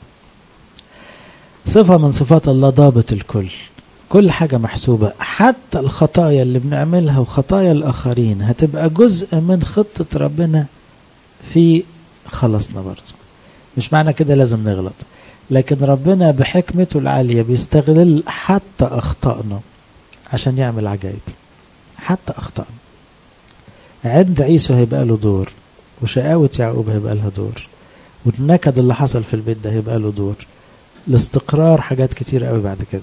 S1: صفه من صفات الله ضابط الكل كل حاجة محسوبة حتى الخطايا اللي بنعملها وخطايا الآخرين هتبقى جزء من خطة ربنا في خلصنا برضه مش معنى كده لازم نغلط لكن ربنا بحكمته العالية بيستغل حتى أخطائنا عشان يعمل عجائب حتى أخطائنا عند عيسو هيبقى له دور وشقاوة يعقوب هيبقى لها دور والنكد اللي حصل في البيت ده هيبقى له دور الاستقرار حاجات كتير قوي بعد كده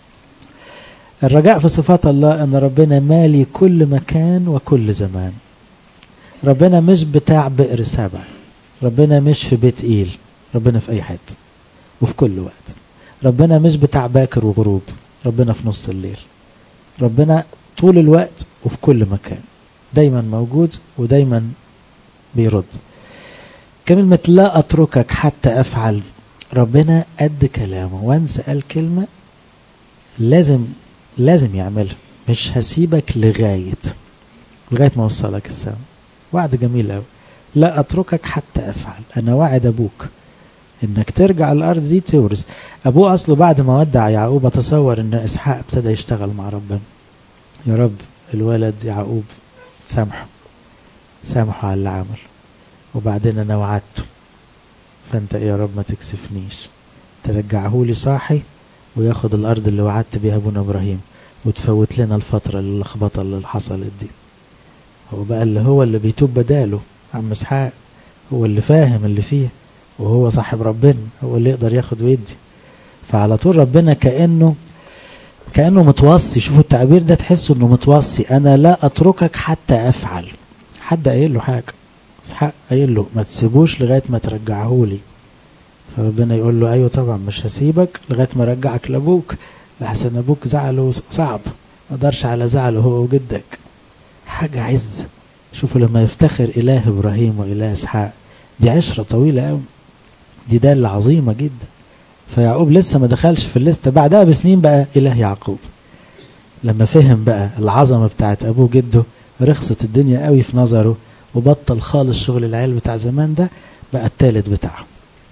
S1: الرجاء في صفات الله ان ربنا مالي كل مكان وكل زمان ربنا مش بتاع بئر سبع ربنا مش في بيت ايل ربنا في اي حته وفي كل وقت ربنا مش بتاع باكر وغروب ربنا في نص الليل ربنا طول الوقت وفي كل مكان دايما موجود ودايما بيرد كلمة لا أتركك حتى أفعل ربنا قد كلامه وانس قال كلمة لازم لازم يعملها مش هسيبك لغاية لغاية ما أوصلك السما وعد جميل أوي لا أتركك حتى أفعل أنا واعد أبوك إنك ترجع الأرض دي تورث أبوه أصله بعد ما ودع يعقوب أتصور إن إسحاق ابتدى يشتغل مع ربنا يا رب الولد يعقوب سامحه سامحه على اللي عمل وبعدين أنا وعدته فأنت إيه يا رب ما تكسفنيش ترجعهولي صاحي وياخد الأرض اللي وعدت بيها أبونا إبراهيم وتفوت لنا الفترة اللخبطة اللي حصلت دي هو بقى اللي هو اللي بيتوب بداله عم اسحاق هو اللي فاهم اللي فيه وهو صاحب ربنا هو اللي يقدر ياخد ويدي فعلى طول ربنا كأنه كأنه متوصي شوفوا التعبير ده تحسوا انه متوصي انا لا اتركك حتى افعل حد قايل له حاجة اسحاق قايل له ما تسيبوش لغاية ما ترجعه لي فربنا يقول له ايوه طبعا مش هسيبك لغاية ما ارجعك لابوك لحسن ابوك زعله صعب ما قدرش على زعله هو وجدك حاجة عز شوفوا لما يفتخر إله إبراهيم وإله إسحاق دي عشرة طويلة أوي دي دالة عظيمة جدا فيعقوب لسه ما دخلش في الليستة بعدها بسنين بقى إله يعقوب لما فهم بقى العظمة بتاعت أبوه جده رخصت الدنيا قوي في نظره وبطل خالص شغل العيال بتاع زمان ده بقى التالت بتاعه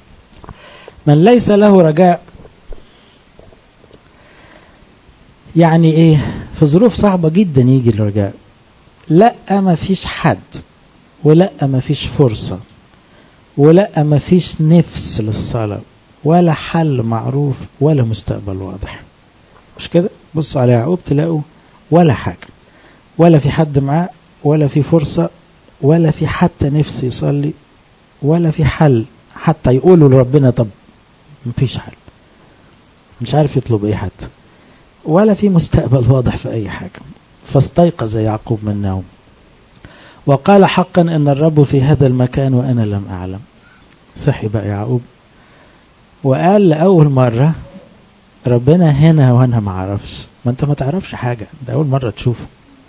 S1: من ليس له رجاء يعني ايه في ظروف صعبة جدا يجي الرجاء لا ما فيش حد ولا ما فيش فرصة ولا ما فيش نفس للصلاة ولا حل معروف ولا مستقبل واضح مش كده بصوا على يعقوب تلاقوا ولا حاجة ولا في حد معاه ولا في فرصة ولا في حتى نفس يصلي ولا في حل حتى يقولوا لربنا طب مفيش حل مش عارف يطلب ايه حتى ولا في مستقبل واضح في اي حاجة فاستيقظ يعقوب من النوم وقال حقا ان الرب في هذا المكان وانا لم اعلم صحي بقى يعقوب وقال لاول مره ربنا هنا وانا ما اعرفش ما انت ما تعرفش حاجه ده اول مره تشوفه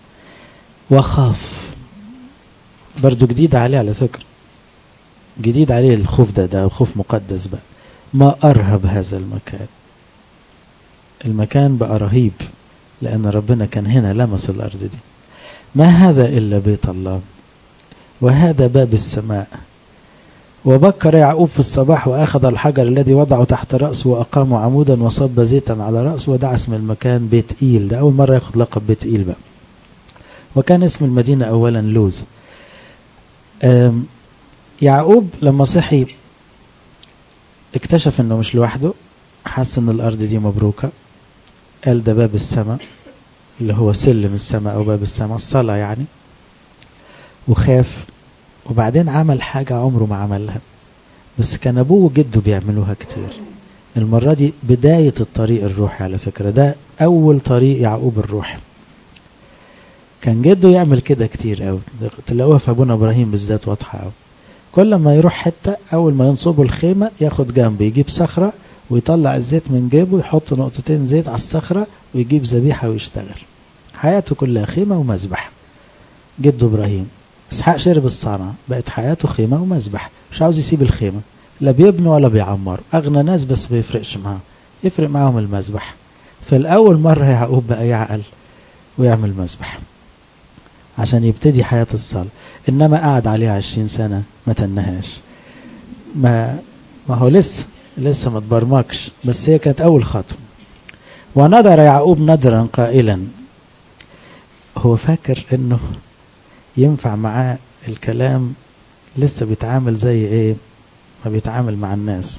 S1: وخاف برضو جديد عليه على فكره جديد عليه الخوف ده ده خوف مقدس بقى ما ارهب هذا المكان المكان بقى رهيب لأن ربنا كان هنا لمس الأرض دي ما هذا إلا بيت الله وهذا باب السماء وبكر يعقوب في الصباح وأخذ الحجر الذي وضعه تحت رأسه وأقام عمودا وصب زيتا على رأسه ودعا اسم المكان بيت إيل ده أول مرة ياخد لقب بيت إيل بقى وكان اسم المدينة أولا لوز يعقوب لما صحي اكتشف انه مش لوحده حس ان الارض دي مبروكة قال ده باب السماء اللي هو سلم السماء او باب السماء الصلاة يعني وخاف وبعدين عمل حاجة عمره ما عملها بس كان ابوه وجده بيعملوها كتير المرة دي بداية الطريق الروحي على فكرة ده اول طريق يعقوب الروحي كان جده يعمل كده كتير قوي تلاقوها في ابونا ابراهيم بالذات واضحة قوي كل ما يروح حتة اول ما ينصبوا الخيمة ياخد جنب يجيب صخرة ويطلع الزيت من جيبه يحط نقطتين زيت على الصخرة ويجيب ذبيحة ويشتغل حياته كلها خيمة ومذبح جده إبراهيم إسحاق شرب الصنعة بقت حياته خيمة ومذبح مش عاوز يسيب الخيمة لا بيبنوا ولا بيعمروا أغنى ناس بس بيفرقش معاهم يفرق معاهم المذبح فالأول مرة يعقوب بقى يعقل ويعمل مذبح عشان يبتدي حياة الصلاة إنما قعد عليها عشرين سنة ما تنهاش ما ما هو لسه لسه ما تبرمجش بس هي كانت أول خطوة ونظر يعقوب نظرا قائلا هو فاكر إنه ينفع معاه الكلام لسه بيتعامل زي إيه ما بيتعامل مع الناس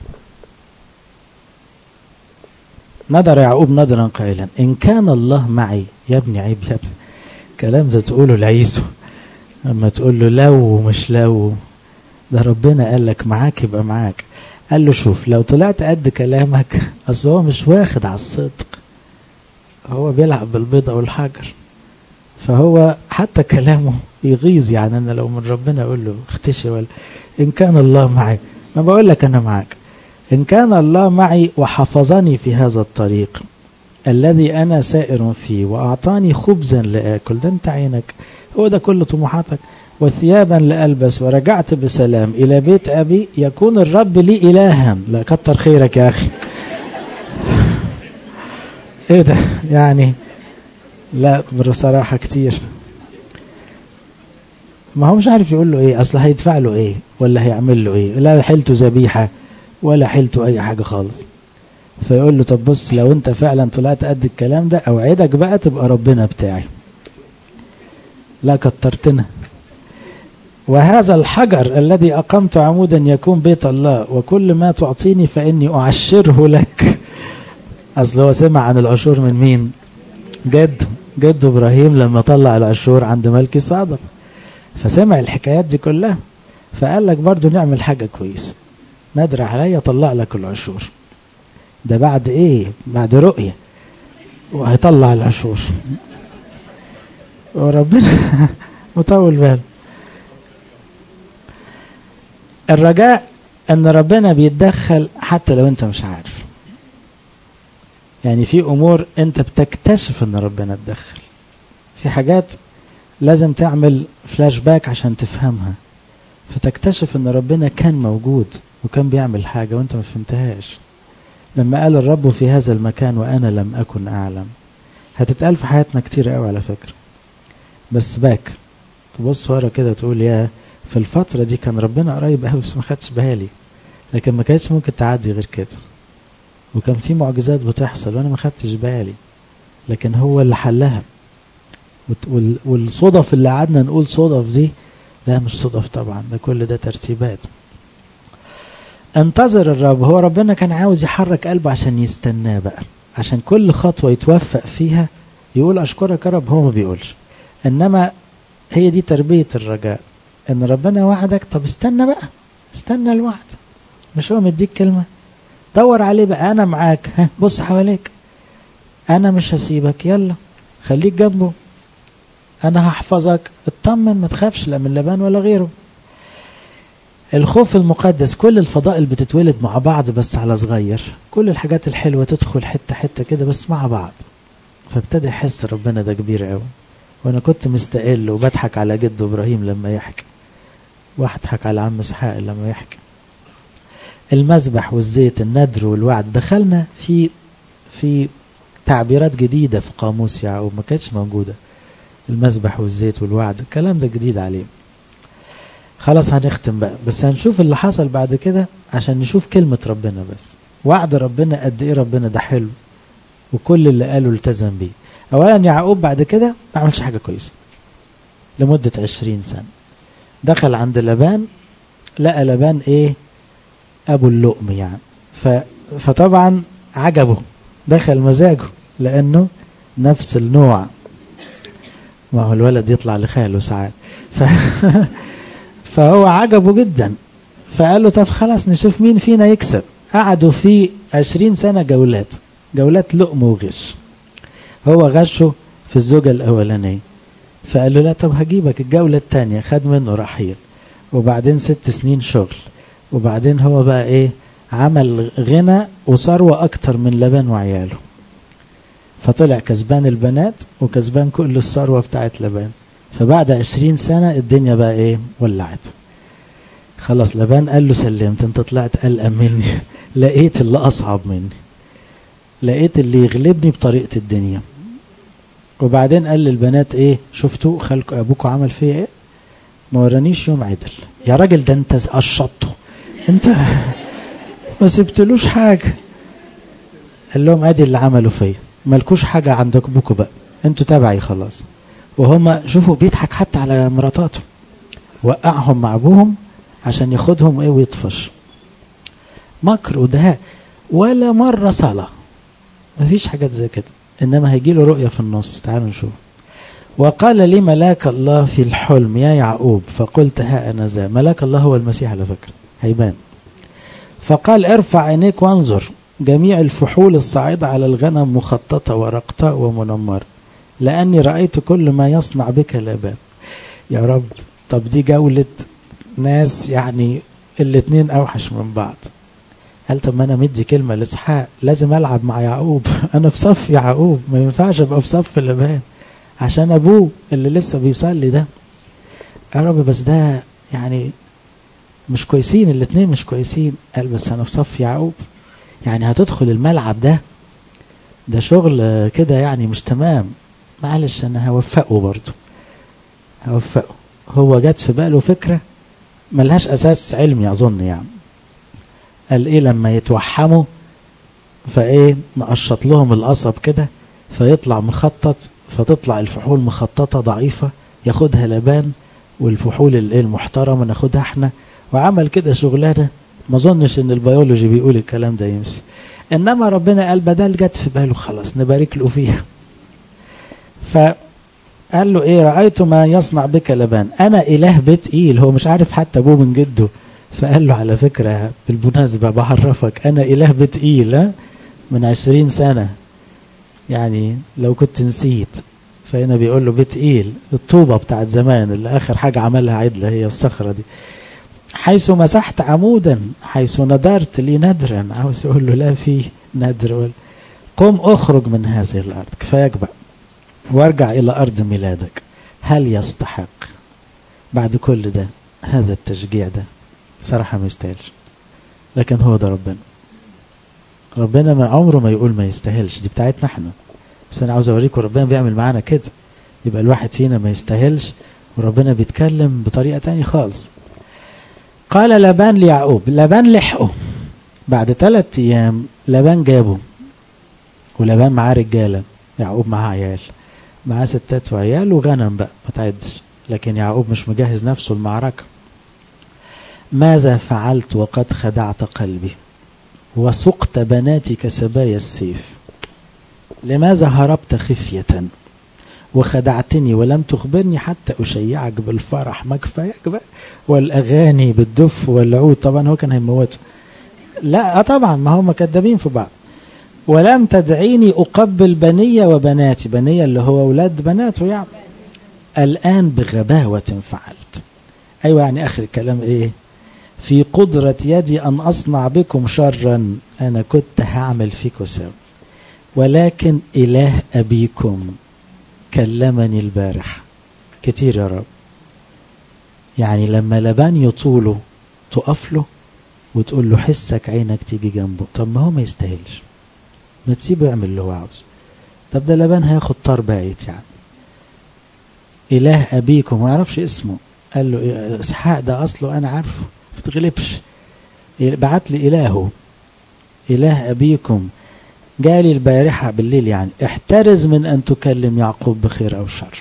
S1: نظر يعقوب نظرا قائلا إن كان الله معي يا ابني عيب يا ابني كلام ده تقوله لعيسو اما تقول له لو ومش لو ده ربنا قال لك معاك يبقى معاك قال له شوف لو طلعت قد كلامك اصل هو مش واخد على الصدق هو بيلعب بالبيضة والحجر فهو حتى كلامه يغيظ يعني انا لو من ربنا اقول له اختشي ولا ان كان الله معي ما بقول لك انا معاك ان كان الله معي وحفظني في هذا الطريق الذي انا سائر فيه واعطاني خبزا لاكل ده انت عينك هو ده كل طموحاتك وثيابا لألبس ورجعت بسلام إلى بيت أبي يكون الرب لي إلها لا كتر خيرك يا أخي إيه ده يعني لا بصراحة كتير ما هو مش عارف يقول له إيه أصل هيدفع له إيه ولا هيعمل له إيه لا حيلته ذبيحة ولا حيلته أي حاجة خالص فيقول له طب بص لو أنت فعلا طلعت قد الكلام ده أوعدك بقى تبقى ربنا بتاعي لا كترتنا وهذا الحجر الذي أقمت عمودا يكون بيت الله وكل ما تعطيني فإني أعشره لك أصل هو سمع عن العشور من مين جد جد إبراهيم لما طلع العشور عند ملكي صادق فسمع الحكايات دي كلها فقال لك برضو نعمل حاجة كويس نادر عليا طلع لك العشور ده بعد ايه بعد رؤية وهيطلع العشور وربنا مطول باله الرجاء ان ربنا بيتدخل حتى لو انت مش عارف يعني في امور انت بتكتشف ان ربنا اتدخل في حاجات لازم تعمل فلاش باك عشان تفهمها فتكتشف ان ربنا كان موجود وكان بيعمل حاجة وانت ما فهمتهاش لما قال الرب في هذا المكان وانا لم اكن اعلم هتتقال في حياتنا كتير قوي على فكرة بس باك تبص ورا كده تقول يا في الفترة دي كان ربنا قريب قوي بس ما خدش بالي لكن ما كانتش ممكن تعدي غير كده وكان في معجزات بتحصل وانا ما خدتش بالي لكن هو اللي حلها والصدف اللي قعدنا نقول صدف دي لا مش صدف طبعا ده كل ده ترتيبات انتظر الرب هو ربنا كان عاوز يحرك قلبه عشان يستناه بقى عشان كل خطوة يتوفق فيها يقول أشكرك يا رب هو ما بيقولش إنما هي دي تربية الرجاء إن ربنا وعدك طب استنى بقى استنى الوعد مش هو مديك كلمة دور عليه بقى أنا معاك ها بص حواليك أنا مش هسيبك يلا خليك جنبه أنا هحفظك اطمن ما تخافش لا من لبان ولا غيره الخوف المقدس كل الفضائل بتتولد مع بعض بس على صغير كل الحاجات الحلوة تدخل حتة حتة كده بس مع بعض فابتدى يحس ربنا ده كبير قوي وانا كنت مستقل وبضحك على جده ابراهيم لما يحكي واضحك على عم اسحاق لما يحكي المذبح والزيت الندر والوعد دخلنا في في تعبيرات جديدة في قاموس يعقوب ما كانتش موجودة المذبح والزيت والوعد الكلام ده جديد عليه خلاص هنختم بقى بس هنشوف اللي حصل بعد كده عشان نشوف كلمة ربنا بس وعد ربنا قد ايه ربنا ده حلو وكل اللي قاله التزم بيه اولا يعقوب بعد كده ما عملش حاجة كويسة لمدة عشرين سنة دخل عند لبان لقى لبان ايه ابو اللؤم يعني ف... فطبعا عجبه دخل مزاجه لأنه نفس النوع ما هو الولد يطلع لخاله ساعات ف... فهو عجبه جدا فقال له طب خلاص نشوف مين فينا يكسب قعدوا في عشرين سنة جولات جولات لقم وغش هو غشه في الزوجة الأولانية فقال له لا طب هجيبك الجولة الثانية خد منه رحيل وبعدين ست سنين شغل وبعدين هو بقى ايه عمل غنى وثروة أكتر من لبان وعياله فطلع كسبان البنات وكسبان كل الثروة بتاعت لبان فبعد عشرين سنة الدنيا بقى ايه ولعت خلاص لبان قال له سلمت انت طلعت قلقان مني لقيت اللي أصعب مني لقيت اللي يغلبني بطريقة الدنيا وبعدين قال للبنات ايه شفتوا خلق ابوكوا عمل فيا ايه ما ورانيش يوم عدل يا راجل ده انت قشطته انت ما سبتلوش حاجة قال لهم ادي اللي عملوا فيا مالكوش حاجة عندك ابوكوا بقى انتوا تبعي خلاص وهم شوفوا بيضحك حتى على مراتاته وقعهم مع ابوهم عشان ياخدهم ايه ويطفش مكر ودهاء ولا مرة صلاة مفيش حاجات زي كده انما هيجي له رؤية في النص تعالوا نشوف وقال لي ملاك الله في الحلم يا يعقوب فقلت ها انا ذا ملاك الله هو المسيح على فكرة هيبان فقال ارفع عينيك وانظر جميع الفحول الصاعدة على الغنم مخططة ورقطة ومنمرة لأني رأيت كل ما يصنع بك لابان يا رب طب دي جولة ناس يعني الاتنين أوحش من بعض قال طب ما أنا مدي كلمة لإسحاق لازم ألعب مع يعقوب أنا في صف يعقوب ما ينفعش أبقى في صف لابان عشان أبوه اللي لسه بيصلي ده يا رب بس ده يعني مش كويسين الاتنين مش كويسين قال بس أنا في صف يعقوب يعني هتدخل الملعب ده ده شغل كده يعني مش تمام معلش انا هوفقه برضه هوفقه هو جت في باله فكرة ملهاش اساس علمي اظن يعني قال ايه لما يتوحموا فايه نقشط لهم القصب كده فيطلع مخطط فتطلع الفحول مخططة ضعيفة ياخدها لبان والفحول الايه المحترمة ناخدها احنا وعمل كده شغلانة ما اظنش ان البيولوجي بيقول الكلام ده يمشي انما ربنا قال بدل جت في باله خلاص نبارك له فيها فقال له ايه رأيت ما يصنع بك لبان انا اله بيت ايل هو مش عارف حتى ابوه من جده فقال له على فكرة بالمناسبة بعرفك انا اله بيت ايل من عشرين سنة يعني لو كنت نسيت فهنا بيقول له بيت ايل الطوبة بتاعت زمان اللي اخر حاجة عملها عدلة هي الصخرة دي حيث مسحت عمودا حيث ندرت لي ندرا عاوز يقول له لا في ندر ولا قم اخرج من هذه الارض كفايك بقى وارجع الى ارض ميلادك هل يستحق بعد كل ده هذا التشجيع ده صراحة ما يستاهلش لكن هو ده ربنا ربنا ما عمره ما يقول ما يستاهلش دي بتاعتنا احنا بس انا عاوز اوريكم ربنا بيعمل معانا كده يبقى الواحد فينا ما يستاهلش وربنا بيتكلم بطريقة تانية خالص قال لبان ليعقوب لبان لحقه بعد ثلاثة ايام لبان جابه ولبان معاه رجالة يعقوب معاه عيال معاه ستات وعيال وغنم بقى ما تعدش لكن يعقوب مش مجهز نفسه المعركة ماذا فعلت وقد خدعت قلبي وسقت بناتي كسبايا السيف لماذا هربت خفية وخدعتني ولم تخبرني حتى أشيعك بالفرح ما كفاياك بقى والأغاني بالدف والعود طبعا هو كان هيموته لا طبعا ما هم كدابين في بعض ولم تدعيني أقبل بنية وبناتي بنية اللي هو أولاد بناته يعني الآن بغباوة فعلت أيوة يعني آخر الكلام إيه في قدرة يدي أن أصنع بكم شرا أنا كنت هعمل فيكم سوا ولكن إله أبيكم كلمني البارح كتير يا رب يعني لما لبان يطوله تقف له وتقول له حسك عينك تيجي جنبه طب ما هو ما يستاهلش ما تسيبه يعمل اللي هو عاوزه طب ده لبان هياخد طار بايت يعني إله أبيكم ما يعرفش اسمه قال له إسحاق ده أصله أنا عارفه ما تغلبش بعت لي إلهه إله أبيكم جالي البارحة بالليل يعني احترز من أن تكلم يعقوب بخير أو شر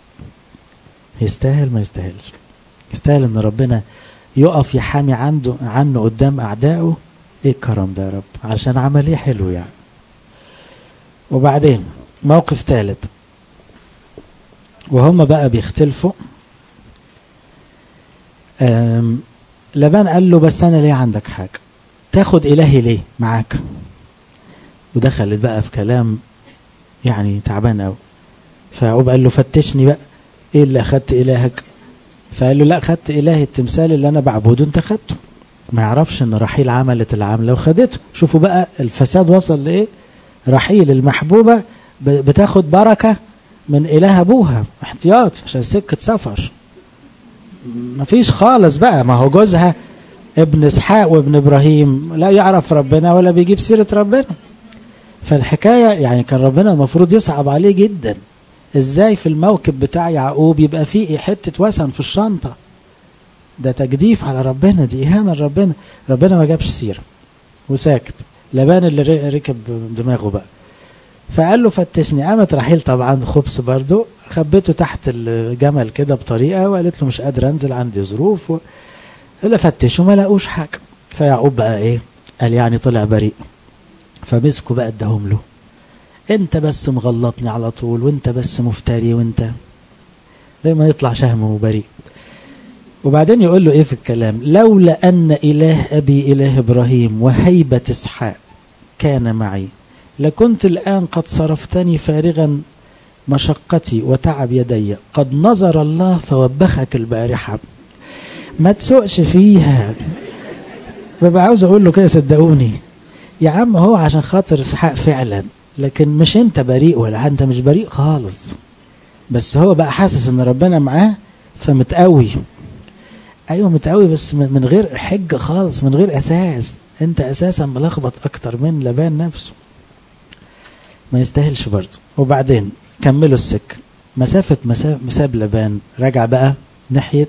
S1: يستاهل ما يستاهلش يستاهل أن ربنا يقف يحامي عنده عنه قدام أعدائه ايه الكرم ده يا رب عشان عمليه حلو يعني وبعدين موقف ثالث وهم بقى بيختلفوا لبان قال له بس انا ليه عندك حاجه تاخد الهي ليه معاك ودخلت بقى في كلام يعني تعبان قوي فيعقوب قال له فتشني بقى ايه اللي اخدت الهك فقال له لا خدت الهي التمثال اللي انا بعبده انت خدته ما يعرفش ان رحيل عملت العمله وخدته شوفوا بقى الفساد وصل لايه رحيل المحبوبه بتاخد بركه من اله ابوها احتياط عشان سكه سفر مفيش خالص بقى ما هو جوزها ابن اسحاق وابن ابراهيم لا يعرف ربنا ولا بيجيب سيره ربنا فالحكايه يعني كان ربنا المفروض يصعب عليه جدا ازاي في الموكب بتاع يعقوب يبقى فيه حته وسن في الشنطه ده تجديف على ربنا دي اهانه لربنا ربنا ما جابش سيره وساكت لبان اللي ركب دماغه بقى فقال له فتشني قامت رحيل طبعا خبز برضه خبيته تحت الجمل كده بطريقه وقالت له مش قادر انزل عندي ظروف و... اللي فتشوا ما لقوش حاجه فيعقوب بقى ايه قال يعني طلع بريء فمسكوا بقى اداهم له انت بس مغلطني على طول وانت بس مفتري وانت دايما يطلع شهم وبريء وبعدين يقول له ايه في الكلام لولا ان اله ابي اله ابراهيم وهيبه اسحاق كان معي لكنت الان قد صرفتني فارغا مشقتي وتعب يدي قد نظر الله فوبخك البارحه ما تسوقش فيها ببقى عاوز اقول له كده صدقوني يا عم هو عشان خاطر اسحاق فعلا لكن مش انت بريء ولا انت مش بريء خالص بس هو بقى حاسس ان ربنا معاه فمتقوي ايوه متقوي بس من غير حجه خالص من غير اساس انت اساسا ملخبط اكتر من لبان نفسه ما يستاهلش برضه وبعدين كملوا السكه مسافه مسافه مساب لبان رجع بقى ناحيه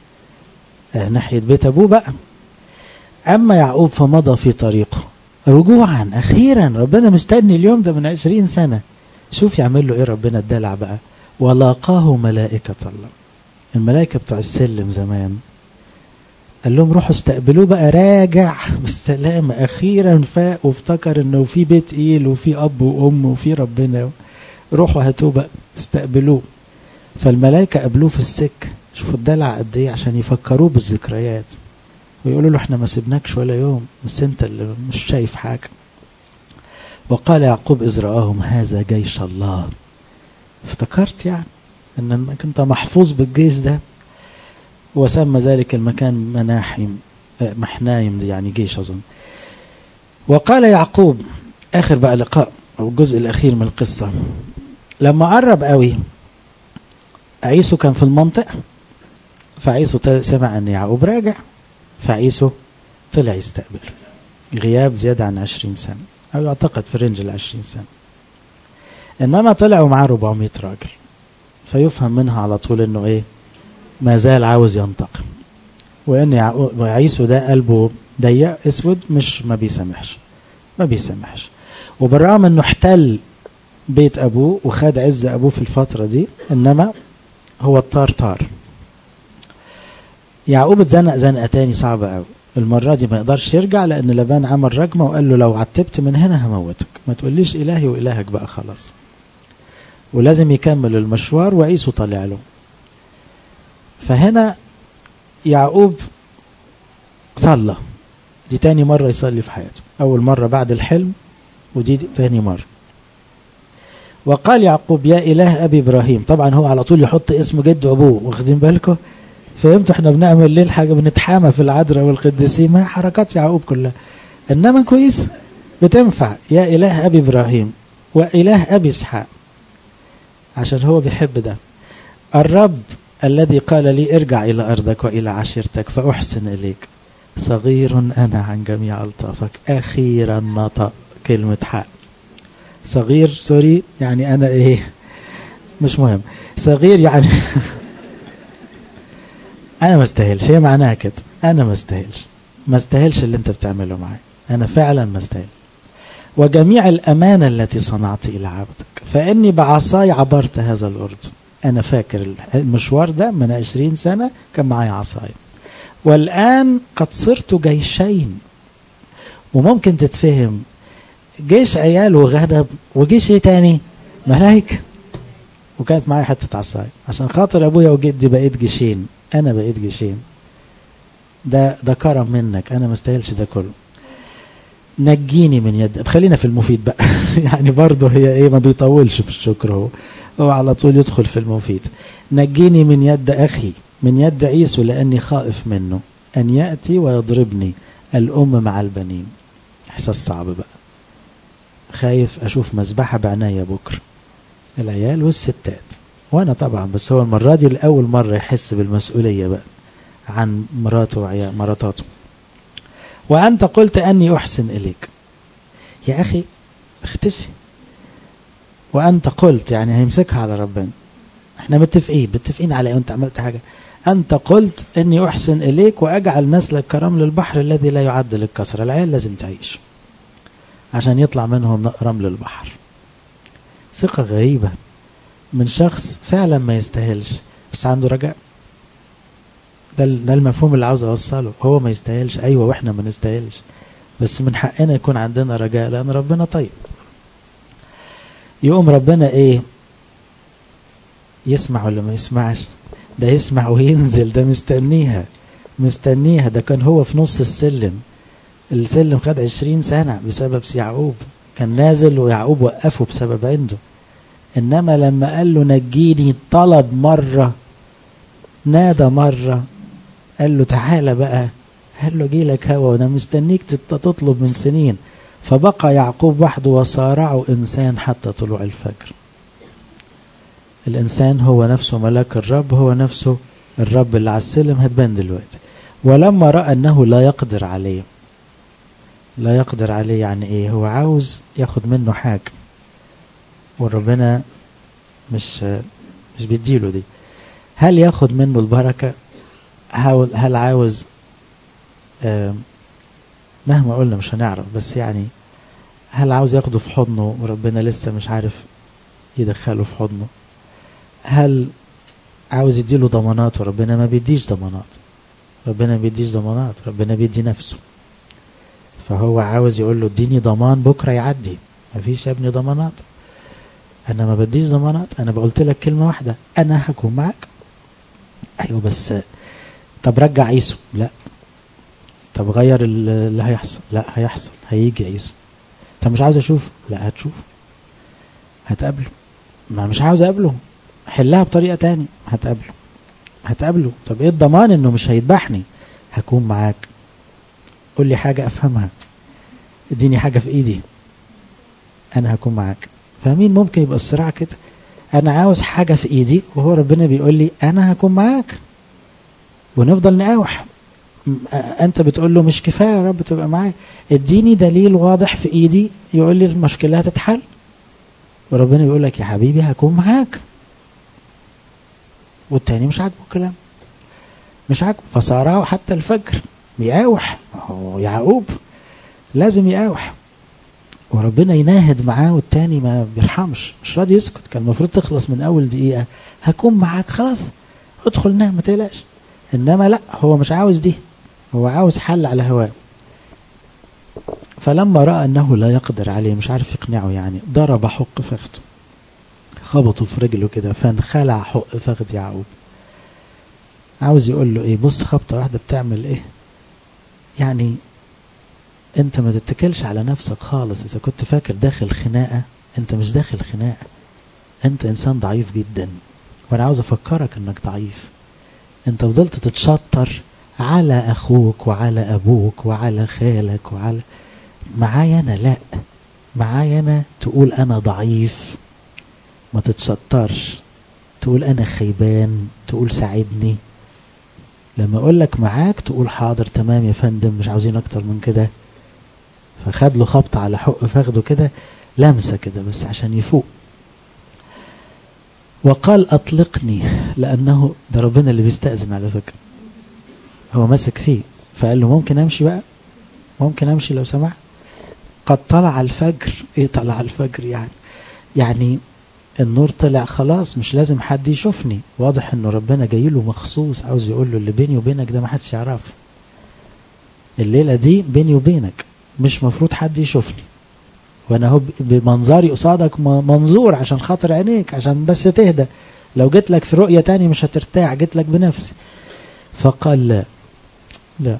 S1: آه ناحيه بيت ابوه بقى اما يعقوب فمضى في طريقه رجوعا اخيرا ربنا مستني اليوم ده من عشرين سنه شوف يعمل له ايه ربنا الدلع بقى ولاقاه ملائكه الله الملائكه بتوع السلم زمان قال لهم روحوا استقبلوه بقى راجع بالسلامة أخيرا فاق وافتكر إنه في بيت إيل وفي أب وأم وفي ربنا روحوا هاتوه بقى استقبلوه فالملائكة قابلوه في السكة شوفوا الدلع قد إيه عشان يفكروه بالذكريات ويقولوا له إحنا ما سيبناكش ولا يوم بس أنت اللي مش شايف حاجة وقال يعقوب إذ رآهم هذا جيش الله افتكرت يعني إنك أنت محفوظ بالجيش ده وسمى ذلك المكان مناحم محنايم دي يعني جيش أظن وقال يعقوب آخر بقى لقاء أو الجزء الأخير من القصة لما قرب قوي عيسو كان في المنطقة فعيسو سمع أن يعقوب راجع فعيسو طلع يستقبل غياب زيادة عن عشرين سنة أو يعتقد في رينج العشرين سنة إنما طلع ومعاه 400 راجل فيفهم منها على طول إنه إيه ما زال عاوز ينتقم وان عيسو ده قلبه ضيق اسود مش ما بيسامحش ما بيسامحش وبالرغم انه احتل بيت ابوه وخد عز ابوه في الفتره دي انما هو الطار طار يعقوب اتزنق زنقه تاني صعبه قوي المره دي ما يقدرش يرجع لان لبان عمل رجمه وقال له لو عتبت من هنا هموتك ما تقوليش الهي والهك بقى خلاص ولازم يكمل المشوار وعيسو طلع له فهنا يعقوب صلى دي تاني مرة يصلي في حياته أول مرة بعد الحلم ودي تاني مرة وقال يعقوب يا إله أبي إبراهيم طبعا هو على طول يحط اسم جد أبوه واخدين بالكم فهمتوا احنا بنعمل ليه الحاجة بنتحامى في العذراء والقديسين ما حركات يعقوب كلها إنما كويس بتنفع يا إله أبي إبراهيم وإله أبي إسحاق عشان هو بيحب ده الرب الذي قال لي ارجع إلى أرضك وإلى عشيرتك فأحسن إليك صغير أنا عن جميع ألطافك أخيرا نطق كلمة حق صغير سوري يعني أنا إيه مش مهم صغير يعني أنا ما استاهلش هي معناها كده أنا ما استاهلش ما استاهلش اللي أنت بتعمله معي أنا فعلا ما استاهل وجميع الأمانة التي صنعت إلى عبدك فإني بعصاي عبرت هذا الأردن أنا فاكر المشوار ده من عشرين سنة كان معايا عصاية والآن قد صرت جيشين وممكن تتفهم جيش عيال وغنم وجيش ايه تاني ملايكة وكانت معايا حتة عصاية عشان خاطر ابويا وجدي بقيت جيشين انا بقيت جيشين ده ده كرم منك انا ما استاهلش ده كله نجيني من يد خلينا في المفيد بقى يعني برضه هي ايه ما بيطولش في الشكر هو هو على طول يدخل في المفيد نجيني من يد اخي من يد عيسو لاني خائف منه ان ياتي ويضربني الام مع البنين احساس صعب بقى خايف اشوف مذبحه بعناية بكره العيال والستات وانا طبعا بس هو المره دي لاول مره يحس بالمسؤوليه بقى عن مراته وعيال مراتاته وأنت قلت أني أحسن إليك يا أخي اختشي وأنت قلت يعني هيمسكها على ربنا احنا متفقين متفقين على أنت عملت حاجة أنت قلت أني أحسن إليك وأجعل نسلك كرمل البحر الذي لا يعد للكسر العيال لازم تعيش عشان يطلع منهم رمل البحر ثقة غريبة من شخص فعلا ما يستاهلش بس عنده رجاء ده ده المفهوم اللي عاوز اوصله هو ما يستاهلش ايوه واحنا ما نستاهلش بس من حقنا يكون عندنا رجاء لان ربنا طيب يقوم ربنا ايه يسمع ولا ما يسمعش ده يسمع وينزل ده مستنيها مستنيها ده كان هو في نص السلم السلم خد عشرين سنة بسبب يعقوب كان نازل ويعقوب وقفه بسبب عنده إنما لما قال له نجيني طلب مرة نادى مرة قال له تعالى بقى قال له جيلك هوا وانا مستنيك تطلب من سنين فبقى يعقوب وحده وصارعه انسان حتى طلوع الفجر الانسان هو نفسه ملاك الرب هو نفسه الرب اللي على السلم هتبان دلوقتي ولما راى انه لا يقدر عليه لا يقدر عليه يعني ايه هو عاوز ياخد منه حاجه وربنا مش مش بيديله دي هل ياخد منه البركه هل عاوز مهما قلنا مش هنعرف بس يعني هل عاوز ياخده في حضنه وربنا لسه مش عارف يدخله في حضنه هل عاوز يديله ضمانات وربنا ما بيديش ضمانات ربنا ما بيديش ضمانات ربنا بيدي نفسه فهو عاوز يقول له اديني ضمان بكره يعدي مفيش يا ابني ضمانات انا ما بديش ضمانات انا بقولت لك كلمه واحده انا هكون معاك ايوه بس طب رجع عيسو لا طب غير اللي هيحصل لا هيحصل هيجي عيسو طب مش عاوز اشوفه لا هتشوف هتقابله ما مش عاوز اقابله حلها بطريقه تاني هتقابله هتقابله طب ايه الضمان انه مش هيذبحني هكون معاك قول لي حاجه افهمها اديني حاجه في ايدي انا هكون معاك فاهمين ممكن يبقى الصراع كده انا عاوز حاجه في ايدي وهو ربنا بيقول لي انا هكون معاك ونفضل نقاوح انت بتقول له مش كفايه يا رب تبقى معايا اديني دليل واضح في ايدي يقول لي المشكله هتتحل وربنا بيقول لك يا حبيبي هكون معاك والتاني مش عاجبه الكلام مش عاجبه فصارعه حتى الفجر بيقاوح هو يعقوب لازم يقاوح وربنا يناهد معاه والتاني ما بيرحمش مش راضي يسكت كان المفروض تخلص من اول دقيقه هكون معاك خلاص ادخل نام ما تقلقش انما لا هو مش عاوز دي هو عاوز حل على هواه فلما راى انه لا يقدر عليه مش عارف يقنعه يعني ضرب حق فخذه خبطه في رجله كده فانخلع حق فخذ يعقوب عاوز يقول له ايه بص خبطه واحده بتعمل ايه يعني انت ما تتكلش على نفسك خالص اذا كنت فاكر داخل خناقه انت مش داخل خناقه انت انسان ضعيف جدا وانا عاوز افكرك انك ضعيف انت فضلت تتشطر على اخوك وعلى ابوك وعلى خالك وعلى معايا انا لا معايا انا تقول انا ضعيف ما تتشطرش تقول انا خيبان تقول ساعدني لما اقول لك معاك تقول حاضر تمام يا فندم مش عاوزين اكتر من كده فخد له خبط على حق فخده كده لمسه كده بس عشان يفوق وقال اطلقني لانه ده ربنا اللي بيستاذن على فكره هو ماسك فيه فقال له ممكن امشي بقى ممكن امشي لو سمحت قد طلع الفجر ايه طلع الفجر يعني يعني النور طلع خلاص مش لازم حد يشوفني واضح انه ربنا جاي له مخصوص عاوز يقول له اللي بيني وبينك ده ما حدش يعرفه الليله دي بيني وبينك مش مفروض حد يشوفني وانا هو بمنظري قصادك منظور عشان خاطر عينيك عشان بس تهدى لو جيت لك في رؤية تاني مش هترتاح جيت لك بنفسي فقال لا لا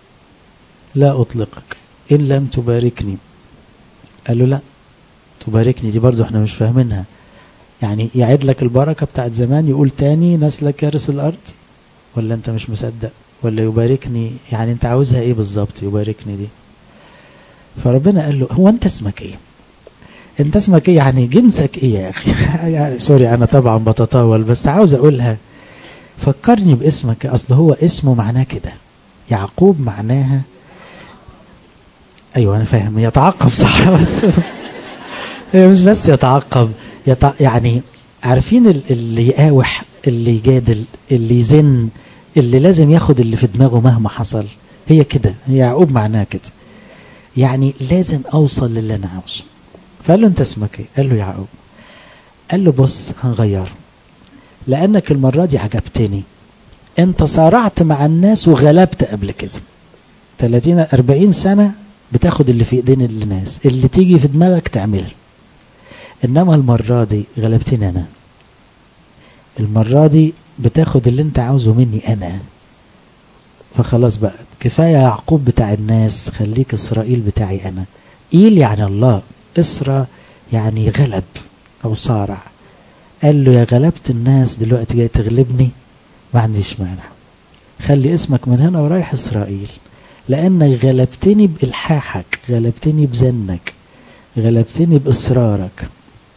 S1: لا أطلقك إن لم تباركني قال له لا تباركني دي برضو احنا مش فاهمينها يعني يعد لك البركة بتاعت زمان يقول تاني نسلك يرث الأرض ولا أنت مش مصدق ولا يباركني يعني أنت عاوزها إيه بالظبط يباركني دي فربنا قال له هو أنت اسمك إيه أنت اسمك إيه يعني جنسك إيه يا أخي يعني سوري أنا طبعا بتطاول بس عاوز أقولها فكرني باسمك أصل هو اسمه معناه كده يعقوب معناها أيوة أنا فاهم يتعقب صح بس هي مش بس يتعقب يتع... يعني عارفين اللي يقاوح اللي يجادل اللي يزن اللي لازم ياخد اللي في دماغه مهما حصل هي كده هي يعقوب معناها كده يعني لازم اوصل للي انا عاوزه فقال له انت اسمك ايه قال له يعقوب قال له بص هنغير لانك المره دي عجبتني انت صارعت مع الناس وغلبت قبل كده 30 40 سنه بتاخد اللي في ايدين الناس اللي تيجي في دماغك تعمله انما المرة دي غلبتني انا المرة دي بتاخد اللي انت عاوزه مني انا فخلاص بقى كفاية يعقوب بتاع الناس خليك اسرائيل بتاعي انا ايل يعني الله اسرى يعني غلب او صارع قال له يا غلبت الناس دلوقتي جاي تغلبني ما عنديش مانع خلي اسمك من هنا ورايح اسرائيل لانك غلبتني بالحاحك غلبتني بزنك غلبتني باصرارك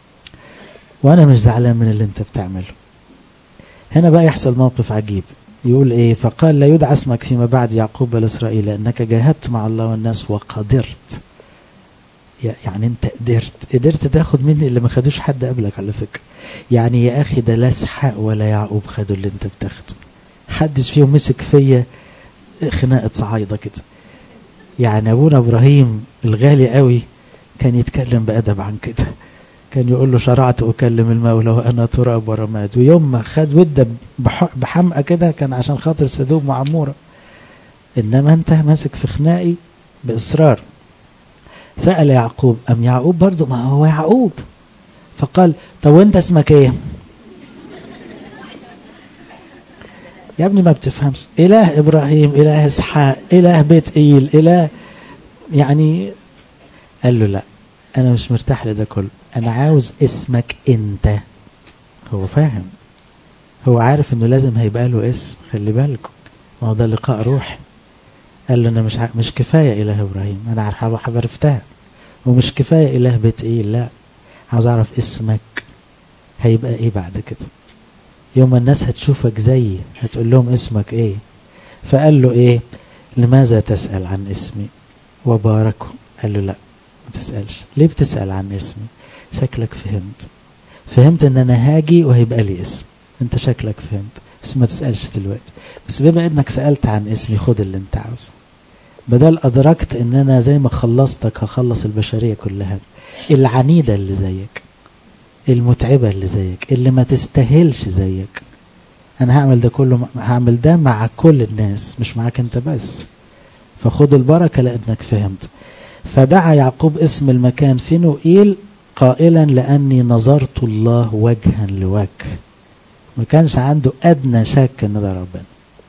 S1: وانا مش زعلان من اللي انت بتعمله هنا بقى يحصل موقف عجيب يقول ايه فقال لا يدعى اسمك فيما بعد يعقوب بل اسرائيل لانك جاهدت مع الله والناس وقدرت يعني انت قدرت قدرت تاخد مني اللي ما خدوش حد قبلك على فكره يعني يا اخي ده لا اسحاق ولا يعقوب خدوا اللي انت بتاخده حدش فيهم مسك فيا خناقه صعايده كده يعني ابونا ابراهيم الغالي قوي كان يتكلم بادب عن كده كان يقول له شرعت أكلم المولى وأنا تراب ورماد ويوم ما خد ودة بحمقى كده كان عشان خاطر سدوم وعمورة إنما أنت ماسك في خناقي بإصرار سأل يعقوب أم يعقوب برضو ما هو يعقوب فقال طب وانت اسمك ايه يا ابني ما بتفهمش اله ابراهيم اله اسحاق اله بيت ايل اله يعني قال له لا انا مش مرتاح لده كله انا عاوز اسمك انت هو فاهم هو عارف انه لازم هيبقى له اسم خلي بالكم ما هو ده لقاء روحي قال له انا مش ع... مش كفايه اله ابراهيم انا عارف عرفتها ومش كفايه اله بيت ايه لا عاوز اعرف اسمك هيبقى ايه بعد كده يوم الناس هتشوفك زيي هتقول لهم اسمك ايه فقال له ايه لماذا تسأل عن اسمي وباركه قال له لا ما تسألش ليه بتسأل عن اسمي شكلك فهمت فهمت ان انا هاجي وهيبقى لي اسم انت شكلك فهمت بس ما تسألش دلوقتي بس بما انك سألت عن اسمي خد اللي انت عاوزه بدل ادركت ان انا زي ما خلصتك هخلص البشرية كلها العنيدة اللي زيك المتعبة اللي زيك اللي ما تستاهلش زيك انا هعمل ده كله هعمل ده مع كل الناس مش معاك انت بس فخد البركة لانك فهمت فدعا يعقوب اسم المكان فينوئيل قائلا لأني نظرت الله وجها لوجه ما كانش عنده أدنى شك إن ده ربنا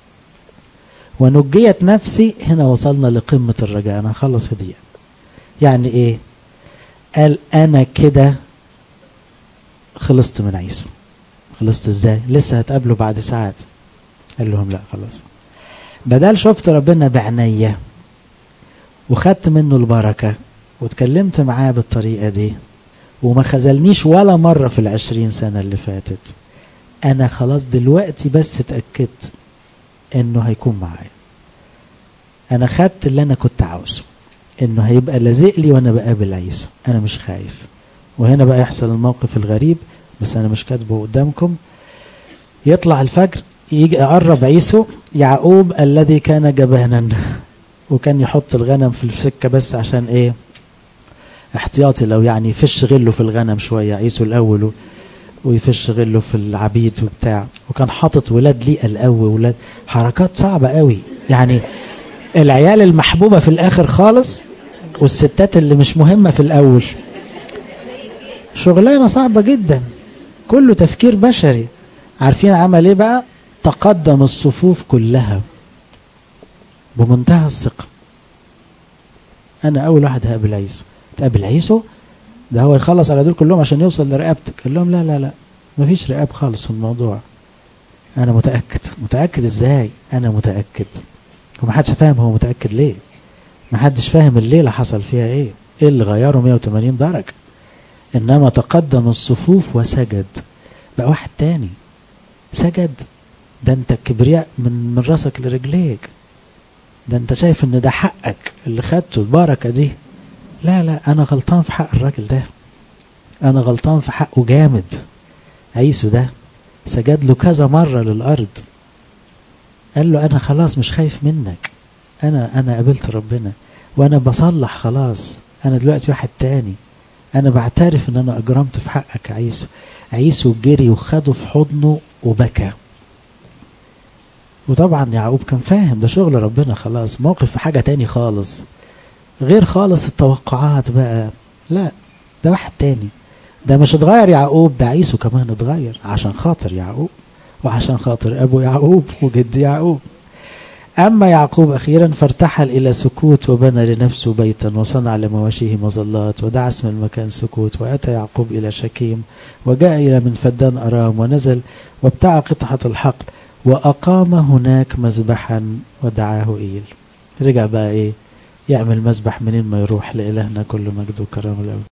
S1: ونجيت نفسي هنا وصلنا لقمة الرجاء أنا هخلص في دقيقة يعني إيه قال أنا كده خلصت من عيسو خلصت إزاي لسه هتقابله بعد ساعات قال لهم لا خلاص بدل شفت ربنا بعناية وخدت منه البركة واتكلمت معاه بالطريقة دي وما خذلنيش ولا مرة في العشرين سنة اللي فاتت أنا خلاص دلوقتي بس اتأكدت إنه هيكون معايا أنا خدت اللي أنا كنت عاوزه إنه هيبقى لازق لي وأنا بقابل عيسى أنا مش خايف وهنا بقى يحصل الموقف الغريب بس أنا مش كاتبه قدامكم يطلع الفجر يجي يقرب عيسو يعقوب الذي كان جبانا وكان يحط الغنم في السكة بس عشان ايه احتياطي لو يعني يفش غله في الغنم شوية عيسو الأول ويفش غله في العبيد وبتاع وكان حاطط ولاد ليه القوي ولاد حركات صعبة قوي يعني العيال المحبوبة في الآخر خالص والستات اللي مش مهمة في الأول شغلانة صعبة جدا كله تفكير بشري عارفين عمل ايه بقى تقدم الصفوف كلها بمنتهى الثقة أنا أول واحد هقابل عيسو تقابل عيسو ده هو يخلص على دول كلهم عشان يوصل لرقبتك قال لهم لا لا لا مفيش رقاب خالص في الموضوع أنا متأكد متأكد إزاي أنا متأكد ومحدش فاهم هو متأكد ليه محدش فاهم الليلة حصل فيها إيه إيه اللي غيره 180 درجة إنما تقدم الصفوف وسجد بقى واحد تاني سجد ده انت الكبرياء من من راسك لرجليك ده انت شايف ان ده حقك اللي خدته البركه دي لا لا انا غلطان في حق الراجل ده انا غلطان في حقه جامد عيسو ده سجد له كذا مره للارض قال له انا خلاص مش خايف منك انا انا قابلت ربنا وانا بصلح خلاص انا دلوقتي واحد تاني انا بعترف ان انا اجرمت في حقك يا عيسو عيسو جري وخده في حضنه وبكى وطبعا يعقوب كان فاهم ده شغل ربنا خلاص موقف في حاجة تاني خالص غير خالص التوقعات بقى لا ده واحد تاني ده مش اتغير يعقوب ده عيسو كمان اتغير عشان خاطر يعقوب وعشان خاطر ابو يعقوب وجد يعقوب أما يعقوب أخيرا فارتحل إلى سكوت وبنى لنفسه بيتا وصنع لمواشيه مظلات ودعا اسم المكان سكوت وأتى يعقوب إلى شكيم وجاء إلى من فدان أرام ونزل وابتاع قطعة الحقل وأقام هناك مذبحا ودعاه إيل رجع بقى إيه يعمل مذبح منين ما يروح لإلهنا كل مجد وكرم الأول